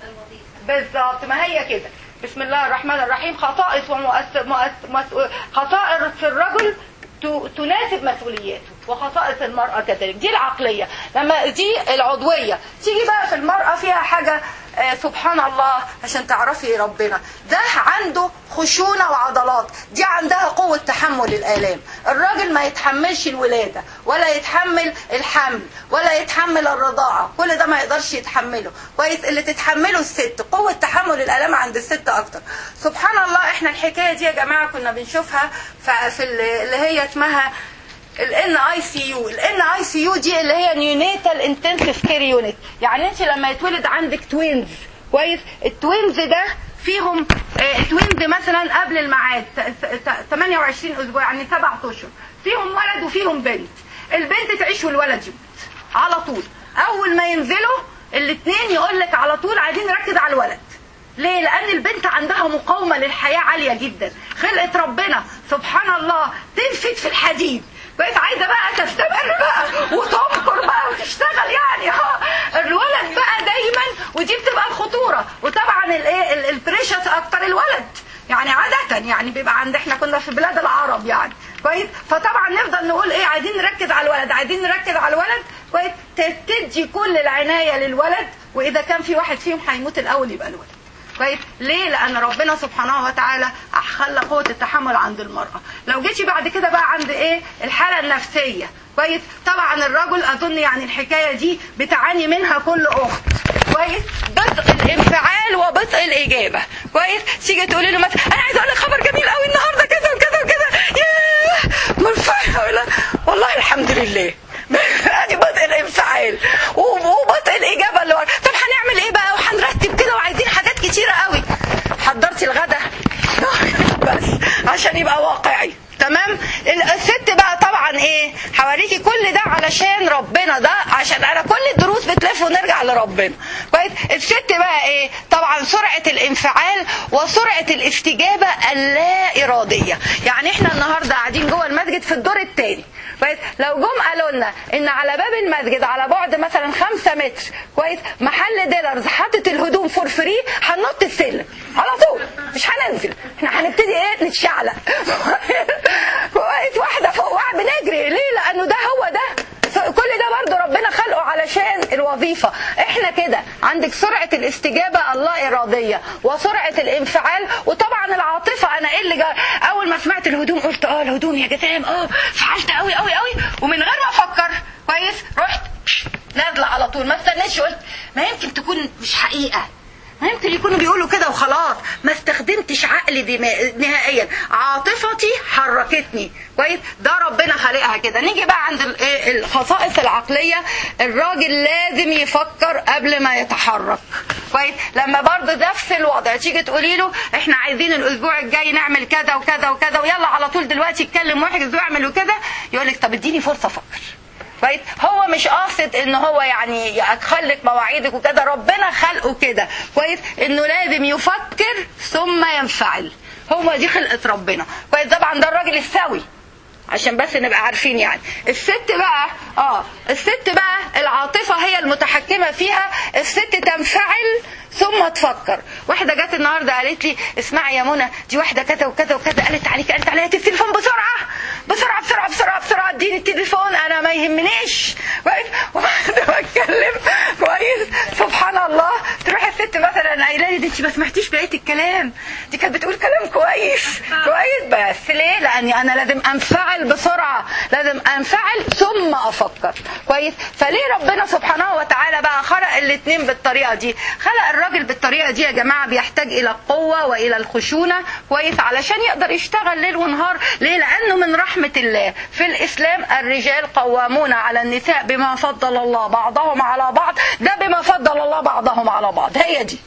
بالظبط ما هي كده بسم الله الرحمن الرحيم خصائص ومؤس... مؤس... مس... خصائص الرجل تناسب مسؤولياته وخصائص المرأة كذلك دي العقلية لما دي العضوية تيجي بقى في المرأة فيها حاجة آه سبحان الله عشان تعرفي ربنا ده عنده خشونة وعضلات دي عندها قوة تحمل الآلام الراجل ما يتحملش الولادة ولا يتحمل الحمل ولا يتحمل الرضاعة كل ده ما يقدرش يتحمله كويس اللي تتحمله الست قوة تحمل الآلام عند الست أكتر سبحان الله احنا الحكاية دي يا جماعة كنا بنشوفها في اللي هي اسمها الان اي سي يو الان اي سي يو دي اللي هي نيونيتال انتنسيف كير يونت يعني انت لما يتولد عندك توينز كويس التوينز ده فيهم اه توينز مثلا قبل الميعاد 28 اسبوع يعني سبع اشهر فيهم ولد وفيهم بنت البنت تعيش والولد يموت على طول اول ما ينزلوا الاثنين يقول لك على طول عايزين نركز على الولد ليه؟ لأن البنت عندها مقاومة للحياة عالية جدا، خلقت ربنا سبحان الله تنفد في الحديد، بقيت عايزه بقى تستمر بقى وتنكر بقى وتشتغل يعني ها الولد بقى دايما ودي بتبقى الخطوره وطبعا الايه البريشس اكتر الولد يعني عادة يعني بيبقى عند احنا كنا في بلاد العرب يعني كويس فطبعا نفضل نقول ايه عايزين نركز على الولد عايزين نركز على الولد كويس تدي كل العنايه للولد واذا كان في واحد فيهم هيموت الاول يبقى الولد كويس ليه لان ربنا سبحانه وتعالى خلى قوه التحمل عند المراه لو جيتي بعد كده بقى عند ايه الحاله النفسيه كويس طبعا الرجل اظن يعني الحكايه دي بتعاني منها كل اخت كويس بطء الانفعال وبطء الاجابه كويس تيجي تقولي له مثلا انا عايزه اقول لك خبر جميل قوي النهارده كذا وكذا وكذا ياه مرفوع ولا والله الحمد لله ادي بطء الانفعال وبطء الاجابه اللي ورا طب هنعمل ايه بقى وهنرتب كده وعايزين حاجات كتيره قوي حضرتي الغدا بس عشان يبقى واقعي تمام الست بقى طبعا ايه حواليكي كل ده علشان ربنا ده عشان انا كل الدروس بتلف ونرجع لربنا كويس الست بقى ايه طبعا سرعه الانفعال وسرعه الاستجابه اللا اراديه يعني احنا النهارده قاعدين جوه المسجد في الدور الثاني كويس لو جم قالوا لنا ان على باب المسجد على بعد مثلا خمسة متر كويس محل ديلرز حاطط الهدوم فور فري هننط السلم على طول مش هننزل احنا هنبتدي ايه نتشعلق كويس واحده فوق واحده بنجري ليه لانه ده هو ده كل ده برضه ربنا خلقه علشان الوظيفة احنا كده عندك سرعة الاستجابة الله إرادية وسرعة الانفعال وطبعا العاطفة أنا إيه اللي جا... أول ما سمعت الهدوم قلت اه الهدوم يا جسام اه فعلت قوي قوي قوي ومن غير ما أفكر كويس رحت نازلة على طول ما استنيتش قلت ما يمكن تكون مش حقيقة ما يمكن يكونوا بيقولوا كده وخلاص ما استخدمتش عقلي دماء نهائيا عاطفتي حركتني كويس ده ربنا خالقها كده نيجي بقى عند الخصائص العقليه الراجل لازم يفكر قبل ما يتحرك كويس لما برضه نفس الوضع تيجي تقولي له احنا عايزين الاسبوع الجاي نعمل كذا وكذا وكذا ويلا على طول دلوقتي اتكلم واحد واعمل وكده يقول لك طب اديني فرصه افكر كويس هو مش قاصد ان هو يعني يخلق مواعيدك وكده ربنا خلقه كده كويس انه لازم يفكر ثم ينفعل هو دي خلقه ربنا كويس طبعا ده الراجل السوي عشان بس نبقى عارفين يعني الست بقى اه الست بقى العاطفة هي المتحكمة فيها الست تنفعل ثم تفكر واحدة جت النهاردة قالت لي اسمعي يا منى دي واحدة كذا وكذا وكذا قالت عليك قالت عليها التليفون بسرعة بسرعة بسرعة بسرعة بسرعة اديني التليفون انا ما يهمنيش كويس وبعد ما اتكلم كويس سبحان الله تروح الست مثلا قايله لي دي انت ما سمعتيش بقيه الكلام دي كانت بتقول كلام كويس كويس بس ليه لاني انا لازم انفعل بسرعه لازم انفعل ثم افكر كويس فليه ربنا سبحانه وتعالى بقى خلق الاثنين بالطريقه دي خلق الراجل بالطريقه دي يا جماعه بيحتاج الى القوه والى الخشونه كويس علشان يقدر يشتغل ليل ونهار ليه لانه من رحمه الله في الاسلام الرجال قوامون على النساء بما فضل الله بعضهم على بعض ده بما فضل الله بعضهم على بعض هي دي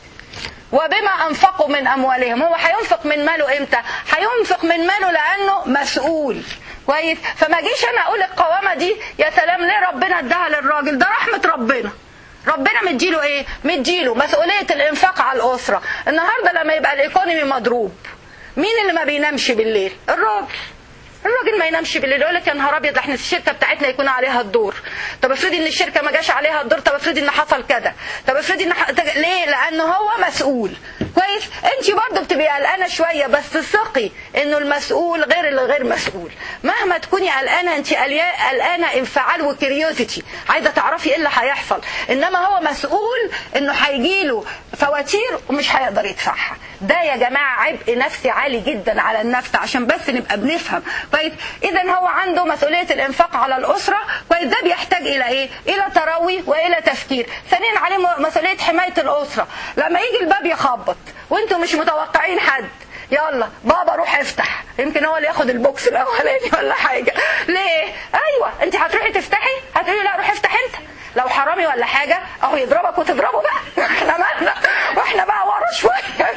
وبما انفقوا من اموالهم هو هينفق من ماله امتى هينفق من ماله لانه مسؤول كويس فما جيش انا اقول القوامه دي يا سلام ليه ربنا اداها للراجل ده رحمه ربنا ربنا مديله ايه مديله مسؤوليه الانفاق على الاسره النهارده لما يبقى الايكونومي مضروب مين اللي ما بينامش بالليل الراجل الراجل ما ينامش بالليل يقول لك يا نهار ابيض احنا الشركه بتاعتنا يكون عليها الدور طب افرضي ان الشركه ما جاش عليها الدور طب افرضي ان حصل كذا طب افرضي ان ح... ليه لانه هو مسؤول كويس انت برضه بتبقي قلقانه شويه بس ثقي انه المسؤول غير اللي غير مسؤول مهما تكوني قلقانه انت قلقانه انفعال وكريوزيتي عايزه تعرفي ايه اللي هيحصل انما هو مسؤول انه هيجي له فواتير ومش هيقدر يدفعها ده يا جماعه عبء نفسي عالي جدا على النفس عشان بس نبقى بنفهم كويس اذا هو عنده مسؤوليه الانفاق على الاسره كويس ده بيحتاج الى ايه الى تروي والى تفكير ثانيا عليه مسؤوليه حمايه الاسره لما يجي الباب يخبط وانتم مش متوقعين حد يلا بابا روح افتح يمكن هو اللي ياخد البوكس الاولاني ولا حاجه ليه ايوه انت هتروحي تفتحي هتقولي لا روح افتح انت لو حرامي ولا حاجه اهو يضربك وتضربه بقى احنا مالنا واحنا بقى ورا شويه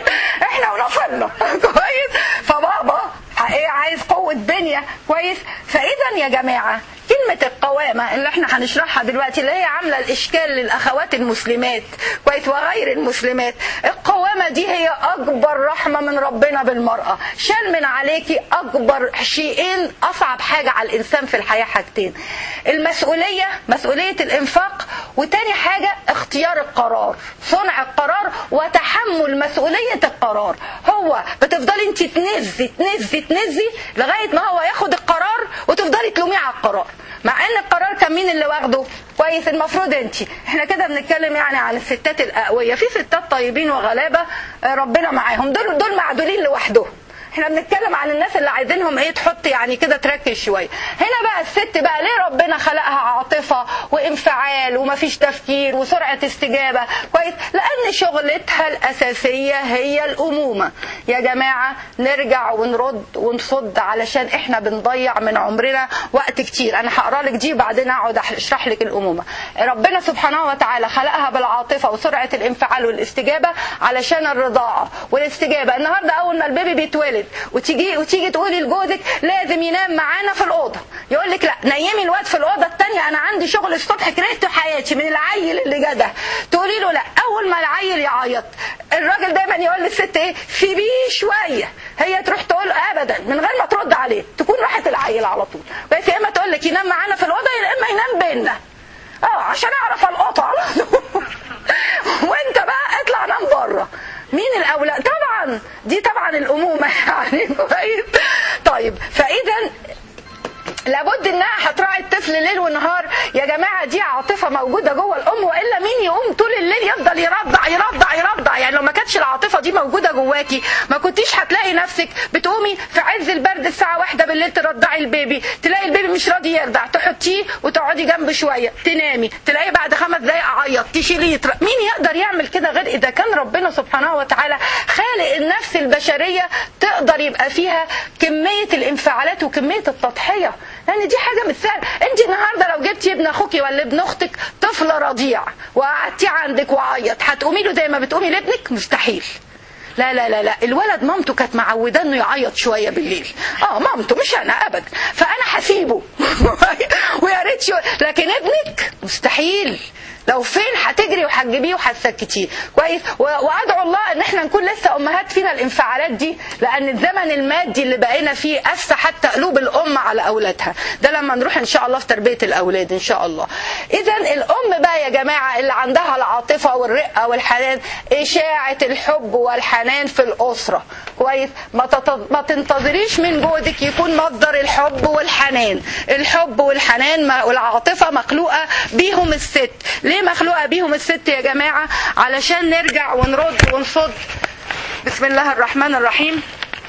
احنا ونفلنا كويس فبابا ايه عايز قوه بنيه كويس فاذا يا جماعه كلمة القوامة اللي احنا هنشرحها دلوقتي اللي هي عاملة الإشكال للأخوات المسلمات كويس وغير المسلمات القوامة دي هي أكبر رحمة من ربنا بالمرأة شال من عليكي أكبر شيئين أصعب حاجة على الإنسان في الحياة حاجتين المسؤولية مسؤولية الإنفاق وتاني حاجة اختيار القرار صنع القرار وتحمل مسؤولية القرار هو بتفضلي انت تنزي تنزي تنزي لغاية ما هو ياخد القرار وتفضلي تلوميه على القرار مع ان القرار كان مين اللي واخده كويس المفروض انت احنا كده بنتكلم يعني عن الستات القويه في ستات طيبين وغلابه آه، ربنا معاهم دول دول معدولين لوحدهم احنا بنتكلم عن الناس اللي عايزينهم ايه تحط يعني كده تركز شويه هنا بقى الست بقى ليه ربنا خلقها عاطفه وانفعال ومفيش تفكير وسرعه استجابه كويس لان شغلتها الاساسيه هي الامومه يا جماعه نرجع ونرد ونصد علشان احنا بنضيع من عمرنا وقت كتير انا هقرا لك دي وبعدين اقعد اشرح لك الامومه ربنا سبحانه وتعالى خلقها بالعاطفه وسرعه الانفعال والاستجابه علشان الرضاعه والاستجابه النهارده اول ما البيبي بيتولد وتيجي وتيجي تقولي لجوزك لازم ينام معانا في الاوضه يقول لك لا نيمي الواد في الاوضه الثانيه انا عندي شغل الصبح كرهت حياتي من العيل اللي جه ده تقولي له لا اول ما العيل يعيط الراجل دايما يقول للست ايه سيبيه شويه هي تروح تقول له ابدا من غير ما ترد عليه تكون راحت العيل على طول بس يا اما تقول لك ينام معانا في الاوضه يا اما ينام بينا اه عشان اعرف القطه على طول وانت بقى اطلع نام بره مين الاولى طبعا دي طبعا الامومه يعني كويس طيب فاذا لابد انها هتراعي الطفل ليل ونهار يا جماعه دي عاطفه موجوده جوه الام والا مين يقوم طول الليل يفضل يرضع يرضع يرضع يعني لو ما كانتش العاطفه دي موجوده جواكي ما كنتيش هتلاقي نفسك بتقومي في عز البرد الساعه واحدة بالليل ترضعي البيبي تلاقي البيبي مش راضي يرضع تحطيه وتقعدي جنبه شويه تنامي تلاقيه بعد خمس دقايق عيط تشيليه يتر... مين يقدر يعمل كده غير اذا كان ربنا سبحانه وتعالى خالق النفس البشريه تقدر يبقى فيها كميه الانفعالات وكميه التضحيه يعني دي حاجه مش سهله انت النهارده لو جبتي ابن اخوكي ولا ابن اختك طفل رضيع وقعدتيه عندك وعيط هتقومي له زي ما بتقومي لابنك مستحيل لا لا لا لا الولد مامته كانت معوده انه يعيط شويه بالليل اه مامته مش انا ابدا فانا هسيبه ويا ريت شو... لكن ابنك مستحيل لو فين هتجري وهتجيبيه وهتسكتيه كويس و- وادعو الله ان احنا نكون لسه امهات فينا الانفعالات دي لان الزمن المادي اللي بقينا فيه قسى حتى قلوب الام على اولادها ده لما نروح ان شاء الله في تربيه الاولاد ان شاء الله اذا الام بقى يا جماعه اللي عندها العاطفه والرقه والحنان اشاعه الحب والحنان في الاسره كويس ما, تت... ما تنتظريش من جوزك يكون مصدر الحب والحنان الحب والحنان ما- والعاطفه مخلوقه بيهم الست ليه مخلوقه بيهم الست يا جماعه علشان نرجع ونرد ونصد بسم الله الرحمن الرحيم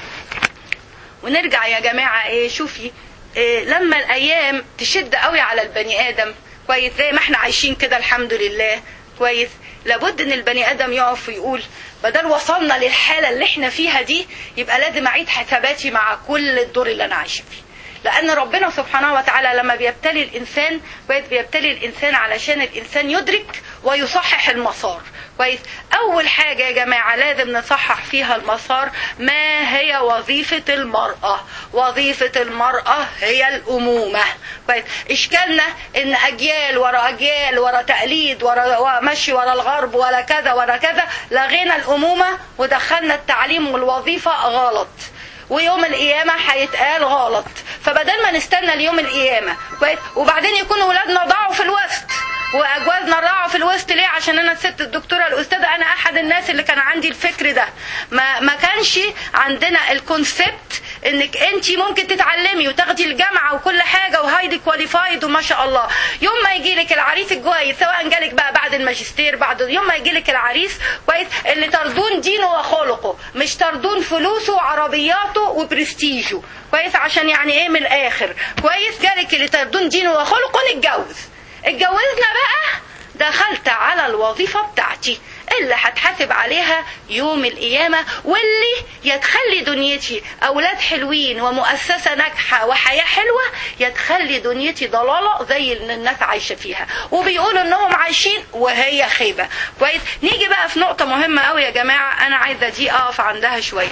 ونرجع يا جماعه ايه شوفي إيه لما الايام تشد قوي على البني ادم كويس زي ما احنا عايشين كده الحمد لله كويس لابد ان البني ادم يقف ويقول بدل وصلنا للحاله اللي احنا فيها دي يبقى لازم اعيد حساباتي مع كل الدور اللي انا عايشه فيه لان ربنا سبحانه وتعالى لما بيبتلي الانسان كويس بيبتلي الانسان علشان الانسان يدرك ويصحح المسار كويس اول حاجه يا جماعه لازم نصحح فيها المسار ما هي وظيفه المراه وظيفه المراه هي الامومه كويس اشكالنا ان اجيال ورا اجيال ورا تقليد ورا مشي ورا الغرب ولا كذا ولا كذا لغينا الامومه ودخلنا التعليم والوظيفه غلط ويوم القيامة هيتقال غلط فبدل ما نستنى ليوم القيامة كويس وبعدين يكونوا ولادنا ضاعوا في الوسط واجوازنا ضاعوا في الوسط ليه عشان انا الست الدكتوره الاستاذه انا احد الناس اللي كان عندي الفكر ده ما ما كانش عندنا الكونسبت انك انت ممكن تتعلمي وتاخدي الجامعه وكل حاجه وهايدي كواليفايد وما شاء الله يوم ما يجي لك العريس الكويس سواء جالك بقى بعد الماجستير بعد يوم ما يجي لك العريس كويس اللي ترضون دينه وخلقه مش ترضون فلوسه وعربياته وبرستيجه كويس عشان يعني ايه من الاخر كويس جالك اللي ترضون دينه وخلقه نتجوز اتجوزنا بقى دخلت على الوظيفة بتاعتي اللي هتحاسب عليها يوم القيامة واللي يتخلي دنيتي أولاد حلوين ومؤسسة ناجحة وحياة حلوة يتخلي دنيتي ضلالة زي اللي الناس عايشة فيها وبيقولوا إنهم عايشين وهي خيبة كويس نيجي بقى في نقطة مهمة قوي يا جماعة أنا عايزة دي أقف عندها شوية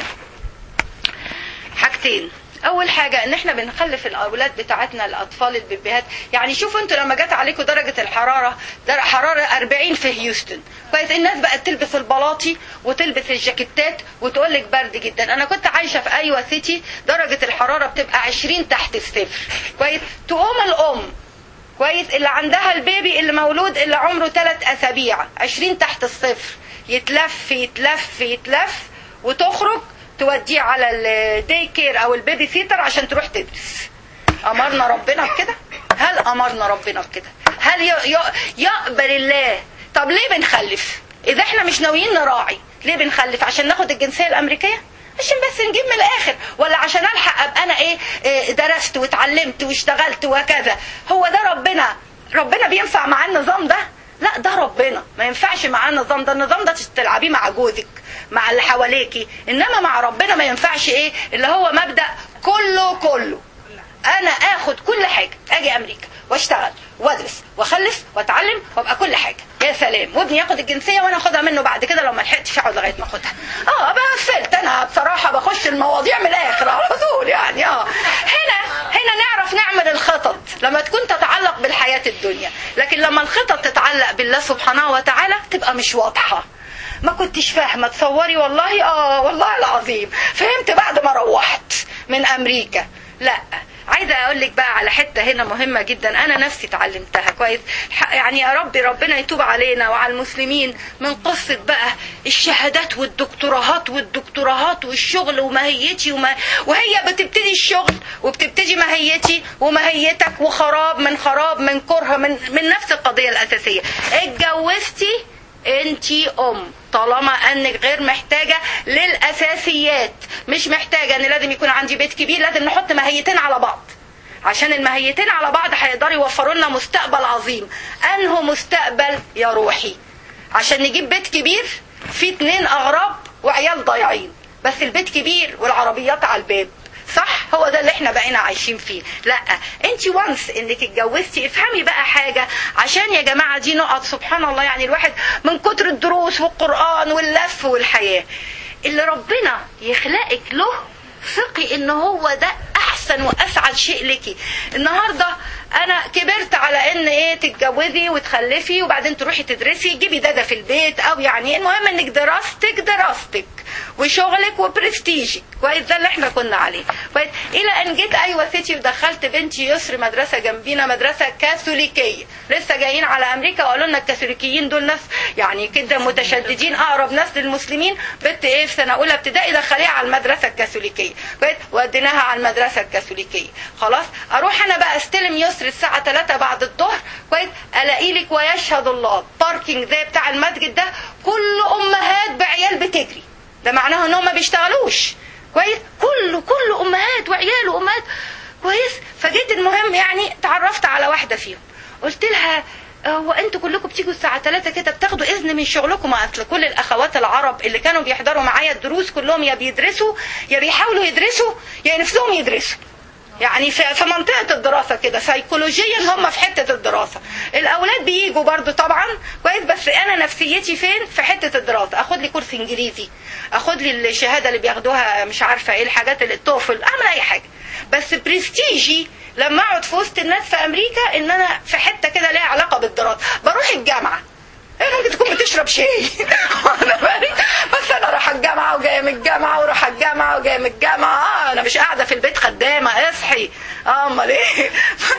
حاجتين اول حاجه ان احنا بنخلف الاولاد بتاعتنا الاطفال البيبيهات يعني شوفوا انتوا لما جت عليكم درجه الحراره در حراره 40 في هيوستن كويس الناس بقت تلبس البلاطي وتلبس الجاكيتات وتقول لك برد جدا انا كنت عايشه في ايوه سيتي درجه الحراره بتبقى 20 تحت الصفر كويس تقوم الام كويس اللي عندها البيبي اللي مولود اللي عمره 3 اسابيع 20 تحت الصفر يتلف يتلف يتلف وتخرج توديه على الدي كير او البيبي سيتر عشان تروح تدرس امرنا ربنا بكده هل امرنا ربنا بكده هل ي- ي- يقبل الله طب ليه بنخلف اذا احنا مش ناويين نراعي ليه بنخلف عشان ناخد الجنسيه الامريكيه عشان بس نجيب من الاخر ولا عشان الحق ابقى انا ايه, إيه درست واتعلمت واشتغلت وكذا هو ده ربنا ربنا بينفع معاه النظام ده لا ده ربنا ما ينفعش معاه النظام ده النظام ده تلعبيه مع جوزك مع اللي حواليكي انما مع ربنا ما ينفعش ايه اللي هو مبدا كله كله انا اخد كل حاجه اجي امريكا واشتغل وادرس واخلف واتعلم وابقى كل حاجه يا سلام وابني ياخد الجنسيه وانا اخدها منه بعد كده لو ما لحقتش اقعد لغايه ما اخدها اه بقى قفلت انا بصراحه بخش المواضيع من الاخر على طول يعني اه هنا هنا نعرف نعمل الخطط لما تكون تتعلق بالحياه الدنيا لكن لما الخطط تتعلق بالله سبحانه وتعالى تبقى مش واضحه ما كنتش فاهمه تصوري والله اه والله العظيم فهمت بعد ما روحت من امريكا لا عايزه اقول لك بقى على حته هنا مهمه جدا انا نفسي اتعلمتها كويس ح- يعني يا ربي ربنا يتوب علينا وعلى المسلمين من قصه بقى الشهادات والدكتوراهات والدكتوراهات والشغل وماهيتي وما وهي بتبتدي الشغل وبتبتدي ماهيتي وماهيتك وخراب من خراب من كره من من نفس القضيه الاساسيه اتجوزتي انتي ام طالما انك غير محتاجه للاساسيات مش محتاجه ان لازم يكون عندي بيت كبير لازم نحط ماهيتين على بعض عشان الماهيتين على بعض هيقدروا يوفروا لنا مستقبل عظيم انه مستقبل يا روحي عشان نجيب بيت كبير فيه اتنين اغراب وعيال ضايعين بس البيت كبير والعربيات على الباب صح هو ده اللي احنا بقينا عايشين فيه لا انت وانس انك اتجوزتي افهمي بقى حاجه عشان يا جماعه دي نقط سبحان الله يعني الواحد من كتر الدروس والقران واللف والحياه اللي ربنا يخلقك له ثقي ان هو ده احسن واسعد شيء لك النهارده انا كبرت على ان ايه تتجوزي وتخلفي وبعدين تروحي تدرسي جيبي دادا في البيت او يعني المهم انك دراستك دراستك وشغلك وبرستيجك كويس ده اللي احنا كنا عليه كويس الى ان جيت ايوه سيتي ودخلت بنتي يسر مدرسه جنبينا مدرسه كاثوليكيه لسه جايين على امريكا وقالوا لنا الكاثوليكيين دول ناس يعني كده متشددين اقرب ناس للمسلمين بنت ايه في سنه اولى ابتدائي دخليها على المدرسه الكاثوليكيه كويس وديناها على المدرسه الكاثوليكيه خلاص اروح انا بقى استلم يسر الساعه 3 بعد الظهر كويس الاقي لك ويشهد الله باركينج زي بتاع المسجد ده كل امهات بعيال بتجري ده معناه ان هم ما بيشتغلوش كويس كله كله امهات وعيال وامهات كويس فجيت المهم يعني تعرفت على واحده فيهم قلت لها هو انتوا كلكم بتيجوا الساعه 3 كده بتاخدوا اذن من شغلكم اصل كل الاخوات العرب اللي كانوا بيحضروا معايا الدروس كلهم يا بيدرسوا يا بيحاولوا يدرسوا يا نفسهم يدرسوا يعني في في منطقه الدراسه كده سيكولوجيا هم في حته الدراسه الاولاد بيجوا برضو طبعا كويس بس انا نفسيتي فين في حته الدراسه اخد لي كورس انجليزي اخد لي الشهاده اللي بياخدوها مش عارفه ايه الحاجات اللي التوفل اعمل اي حاجه بس برستيجي لما اقعد في وسط الناس في امريكا ان انا في حته كده ليها علاقه بالدراسه بروح الجامعه هي ممكن تكون بتشرب شاي وانا بالي بس انا رايحه الجامعه وجايه من الجامعه ورايحه الجامعه وجايه من الجامعه اه انا مش قاعده في البيت خدامه اصحي اه امال ايه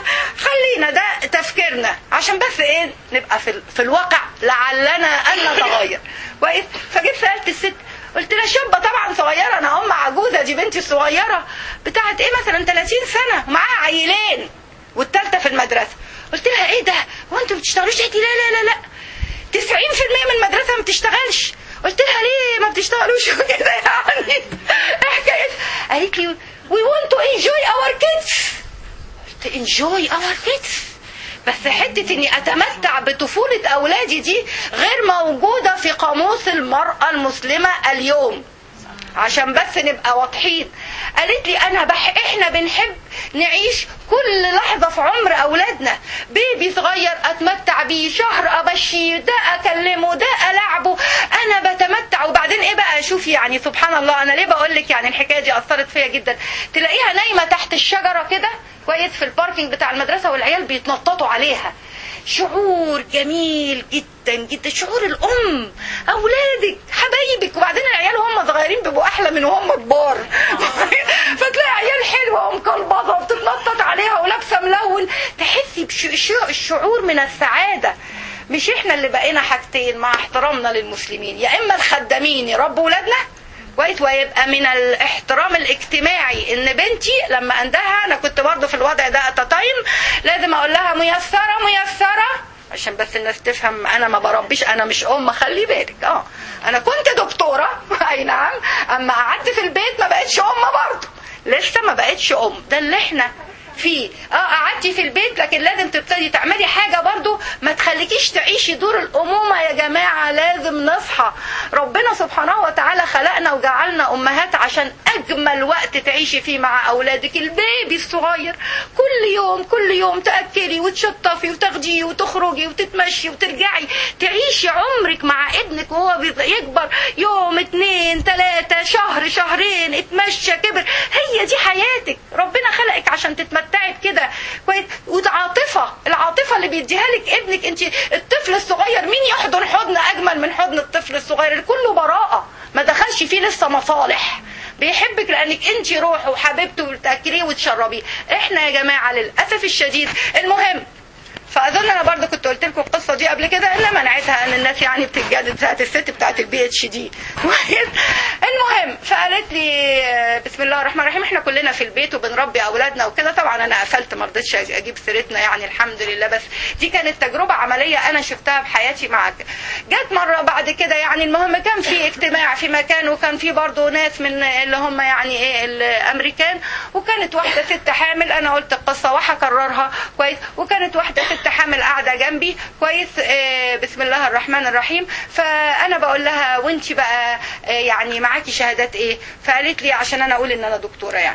خلينا ده تفكيرنا عشان بس ايه نبقى في, في الواقع لعلنا ان نتغير كويس فجيت سالت الست قلت لها شابه طبعا صغيره انا ام عجوزه دي بنتي الصغيره بتاعت ايه مثلا 30 سنه ومعاها عيلين والثالثه في المدرسه قلت لها ايه ده هو انتوا ما بتشتغلوش قالت لي لا لا لا لا 90% من المدرسة ما بتشتغلش قلت لها ليه ما بتشتغلوش كده يعني حكاية قالت لي we want to enjoy our kids قلت enjoy our kids بس حتة اني اتمتع بطفولة اولادي دي غير موجودة في قاموس المرأة المسلمة اليوم عشان بس نبقى واضحين قالت لي انا بح... احنا بنحب نعيش كل لحظه في عمر اولادنا بيبي صغير اتمتع بيه شهر ابشيه ده اكلمه ده العبه انا بتمتع وبعدين ايه بقى اشوف يعني سبحان الله انا ليه بقول لك يعني الحكايه دي اثرت فيا جدا تلاقيها نايمه تحت الشجره كده كويس في الباركينج بتاع المدرسه والعيال بيتنططوا عليها شعور جميل جدا جدا شعور الام اولادك حبايبك وبعدين العيال وهم صغيرين بيبقوا احلى من وهم كبار فتلاقي عيال حلوه ومكلبظه وبتتنطط عليها ولابسه ملون تحسي بالشعور من السعاده مش احنا اللي بقينا حاجتين مع احترامنا للمسلمين يا اما الخدامين يربوا ولادنا كويس ويبقى من الاحترام الاجتماعي ان بنتي لما عندها انا كنت برضه في الوضع ده اتطايم لازم اقول لها ميسره ميسره عشان بس الناس تفهم انا ما بربيش انا مش ام خلي بالك اه انا كنت دكتوره اي نعم اما قعدت في البيت ما بقتش ام برضه لسه ما بقتش ام ده اللي احنا فيه اه قعدتي في البيت لكن لازم تبتدي تعملي حاجه برضو ما تخليكيش تعيشي دور الامومه يا جماعه لازم نصحى ربنا سبحانه وتعالى خلقنا وجعلنا امهات عشان اجمل وقت تعيشي فيه مع اولادك البيبي الصغير كل يوم كل يوم تاكلي وتشطفي وتاخديه وتخرجي وتتمشي وترجعي تعيشي عمرك مع ابنك وهو بيكبر يوم اتنين تلاتة شهر شهرين اتمشى كبر هي دي حياتك ربنا خلقك عشان تتمتعي بكده كويس وعاطفه العاطفه اللي بيديها لك ابنك انت الطفل الصغير مين يحضن حضن اجمل من حضن الطفل الصغير كله براءه ما دخلش فيه لسه مصالح بيحبك لانك انت روحه وحبيبته وتاكليه وتشربيه احنا يا جماعه للاسف الشديد المهم فاظن انا برضو كنت قلت لكم القصه دي قبل كده الا منعتها ان الناس يعني بتتجادل بتاعت الست بتاعت البي اتش دي المهم فقالت لي بسم الله الرحمن الرحيم احنا كلنا في البيت وبنربي اولادنا وكده طبعا انا قفلت ما رضيتش اجيب سيرتنا يعني الحمد لله بس دي كانت تجربه عمليه انا شفتها بحياتي معك جت مره بعد كده يعني المهم كان في اجتماع في مكان وكان في برضو ناس من اللي هم يعني ايه الامريكان وكانت واحده ست حامل انا قلت القصه وهكررها كويس وكانت واحده ست حامل قاعده جنبي كويس آه بسم الله الرحمن الرحيم فانا بقول لها وانت بقى آه يعني معاكي شهادات ايه فقالت لي عشان انا اقول ان انا دكتوره يعني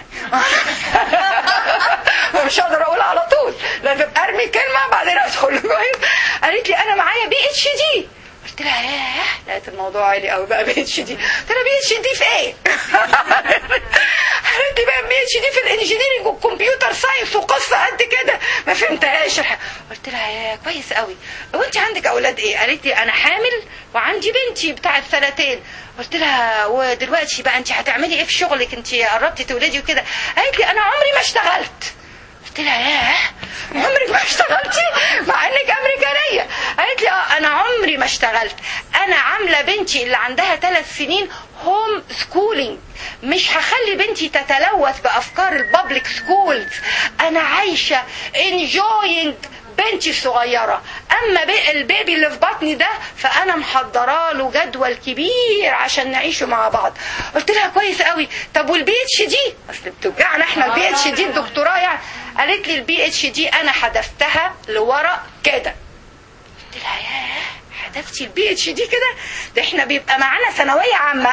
مش هقدر اقول على طول لازم ارمي كلمه بعدين ادخل كويس قالت لي انا معايا بي اتش دي قلت لها ياه لقيت الموضوع عالي قوي بقى بي اتش دي قلت لها بي اتش دي في ايه؟ قالت لي بقى بي اتش دي في الانجينيرنج والكمبيوتر ساينس وقصه قد كده ما فهمتهاش قلت لها يا كويس قوي وانت عندك اولاد ايه؟ قالت لي انا حامل وعندي بنتي بتاعت سنتين قلت لها ودلوقتي بقى انت هتعملي ايه في شغلك انت قربتي تولدي وكده قالت لي انا عمري ما اشتغلت قلت لها ياه عمرك ما اشتغلتي مع انك امريكانيه قالت لي اه انا عمري ما اشتغلت انا عامله بنتي اللي عندها ثلاث سنين هوم سكولينج مش هخلي بنتي تتلوث بافكار البابليك سكولز انا عايشه انجوينج بنتي الصغيرة أما البيبي اللي في بطني ده فأنا محضرة له جدول كبير عشان نعيشه مع بعض قلت لها كويس قوي طب والبي اتش دي أصل بتوجعنا احنا البي اتش دي الدكتوراه يعني قالت لي البي اتش دي أنا حدفتها لورا كده قلت لها ياه حدفتي البي اتش دي كده ده احنا بيبقى معانا ثانويه عامه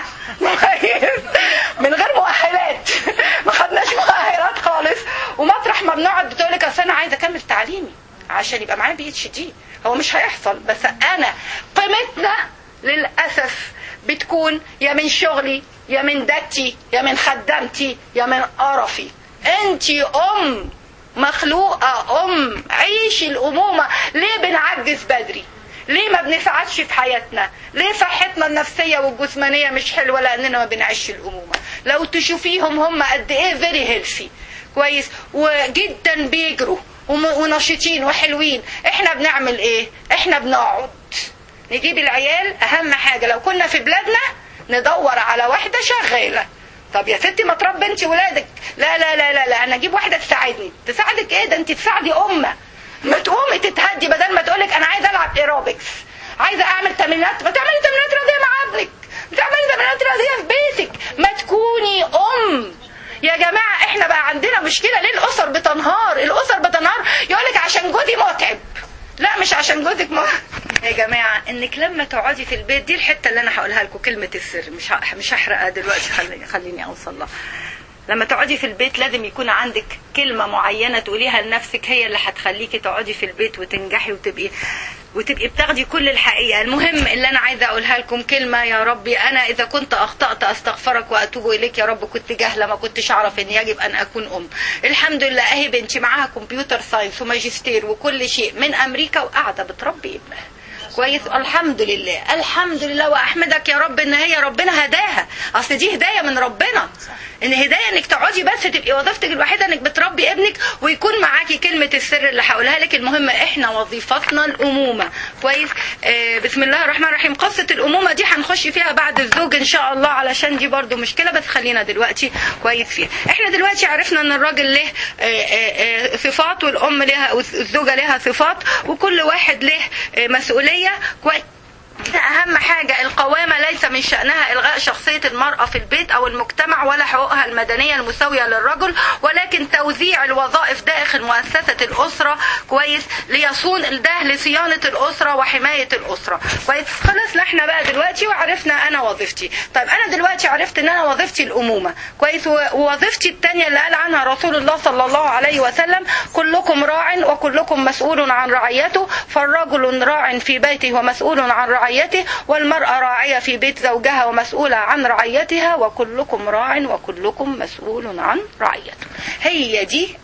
من غير مؤهلات ما خدناش مؤهلات خالص ومطرح ما بنقعد بتقول لك اصل انا عايزه اكمل تعليمي عشان يبقى معايا بي اتش دي هو مش هيحصل بس انا قيمتنا للاسف بتكون يا من شغلي يا من دتي يا من خدمتي يا من قرفي انت ام مخلوقه ام عيشي الامومه ليه بنعجز بدري ليه ما بنسعدش في حياتنا ليه صحتنا النفسية والجسمانية مش حلوة لأننا ما بنعيش الأمومة لو تشوفيهم هم قد إيه فيري هيلثي كويس وجدا بيجروا ونشيطين وحلوين احنا بنعمل ايه احنا بنقعد نجيب العيال اهم حاجة لو كنا في بلادنا ندور على واحدة شغالة طب يا ستي ما تربي انت ولادك لا لا لا لا لا انا اجيب واحدة تساعدني تساعدك ايه ده انت تساعدي امة ما تقومي تتهدي بدل ما تقولك انا عايزه العب ايروبكس عايزه اعمل تمرينات ما تعملي تمرينات رياضيه مع ابنك بتعملي تمرينات رياضيه في بيتك ما تكوني ام يا جماعه احنا بقى عندنا مشكله ليه الاسر بتنهار الاسر بتنهار يقولك عشان جوزي متعب لا مش عشان جوزك ما يا جماعه انك لما تقعدي في البيت دي الحته اللي انا هقولها لكم كلمه السر مش مش هحرقها دلوقتي خليني خليني اوصل لها لما تقعدي في البيت لازم يكون عندك كلمة معينة تقوليها لنفسك هي اللي هتخليكي تقعدي في البيت وتنجحي وتبقي وتبقي بتاخدي كل الحقيقة المهم اللي أنا عايزة أقولها لكم كلمة يا ربي أنا إذا كنت أخطأت أستغفرك وأتوب إليك يا رب كنت جاهلة ما كنتش أعرف إن يجب أن أكون أم الحمد لله أهي بنتي معاها كمبيوتر ساينس وماجستير وكل شيء من أمريكا وقاعدة بتربي ابنها كويس الحمد لله الحمد لله واحمدك يا رب ان هي ربنا هداها اصل دي هدايه من ربنا ان هدايه انك تقعدي بس تبقي وظيفتك الوحيده انك بتربي ابنك ويكون معاكي كلمه السر اللي هقولها لك المهم احنا وظيفتنا الامومه كويس آه بسم الله الرحمن الرحيم قصه الامومه دي هنخش فيها بعد الزوج ان شاء الله علشان دي برضو مشكله بس خلينا دلوقتي كويس فيها احنا دلوقتي عرفنا ان الراجل له آه، آه، آه، صفات والام لها والزوجه لها صفات وكل واحد له آه، مسؤوليه كويس ده أهم حاجة القوامة ليس من شأنها إلغاء شخصية المرأة في البيت أو المجتمع ولا حقوقها المدنية المساوية للرجل ولكن توزيع الوظائف داخل مؤسسة الأسرة كويس ليصون ده لصيانة الأسرة وحماية الأسرة كويس خلصنا احنا بقى دلوقتي وعرفنا أنا وظيفتي طيب أنا دلوقتي عرفت إن أنا وظيفتي الأمومة كويس و- ووظيفتي التانية اللي قال عنها رسول الله صلى الله عليه وسلم كلكم راع وكلكم مسؤول عن رعيته فالرجل راع في بيته ومسؤول عن رعيته والمرأة راعية في بيت زوجها ومسؤولة عن رعيتها وكلكم راع وكلكم مسؤول عن رعيته هي دي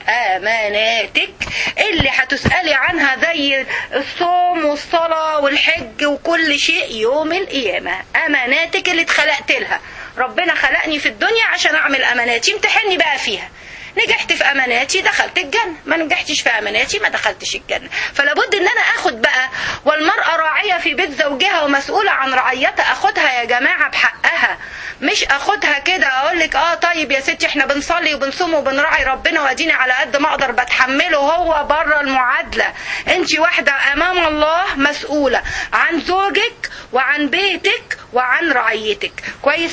أماناتك اللي هتسألي عنها زي الصوم والصلاة والحج وكل شيء يوم القيامة أماناتك اللي اتخلقت لها ربنا خلقني في الدنيا عشان أعمل أماناتي امتحني بقى فيها نجحت في اماناتي دخلت الجنه ما نجحتش في اماناتي ما دخلتش الجنه فلا بد ان انا اخد بقى والمراه راعيه في بيت زوجها ومسؤوله عن رعيتها اخدها يا جماعه بحقها مش اخدها كده اقول لك اه طيب يا ستي احنا بنصلي وبنصوم وبنراعي ربنا واديني على قد ما اقدر بتحمله هو بره المعادله انت واحده امام الله مسؤوله عن زوجك وعن بيتك وعن رعيتك كويس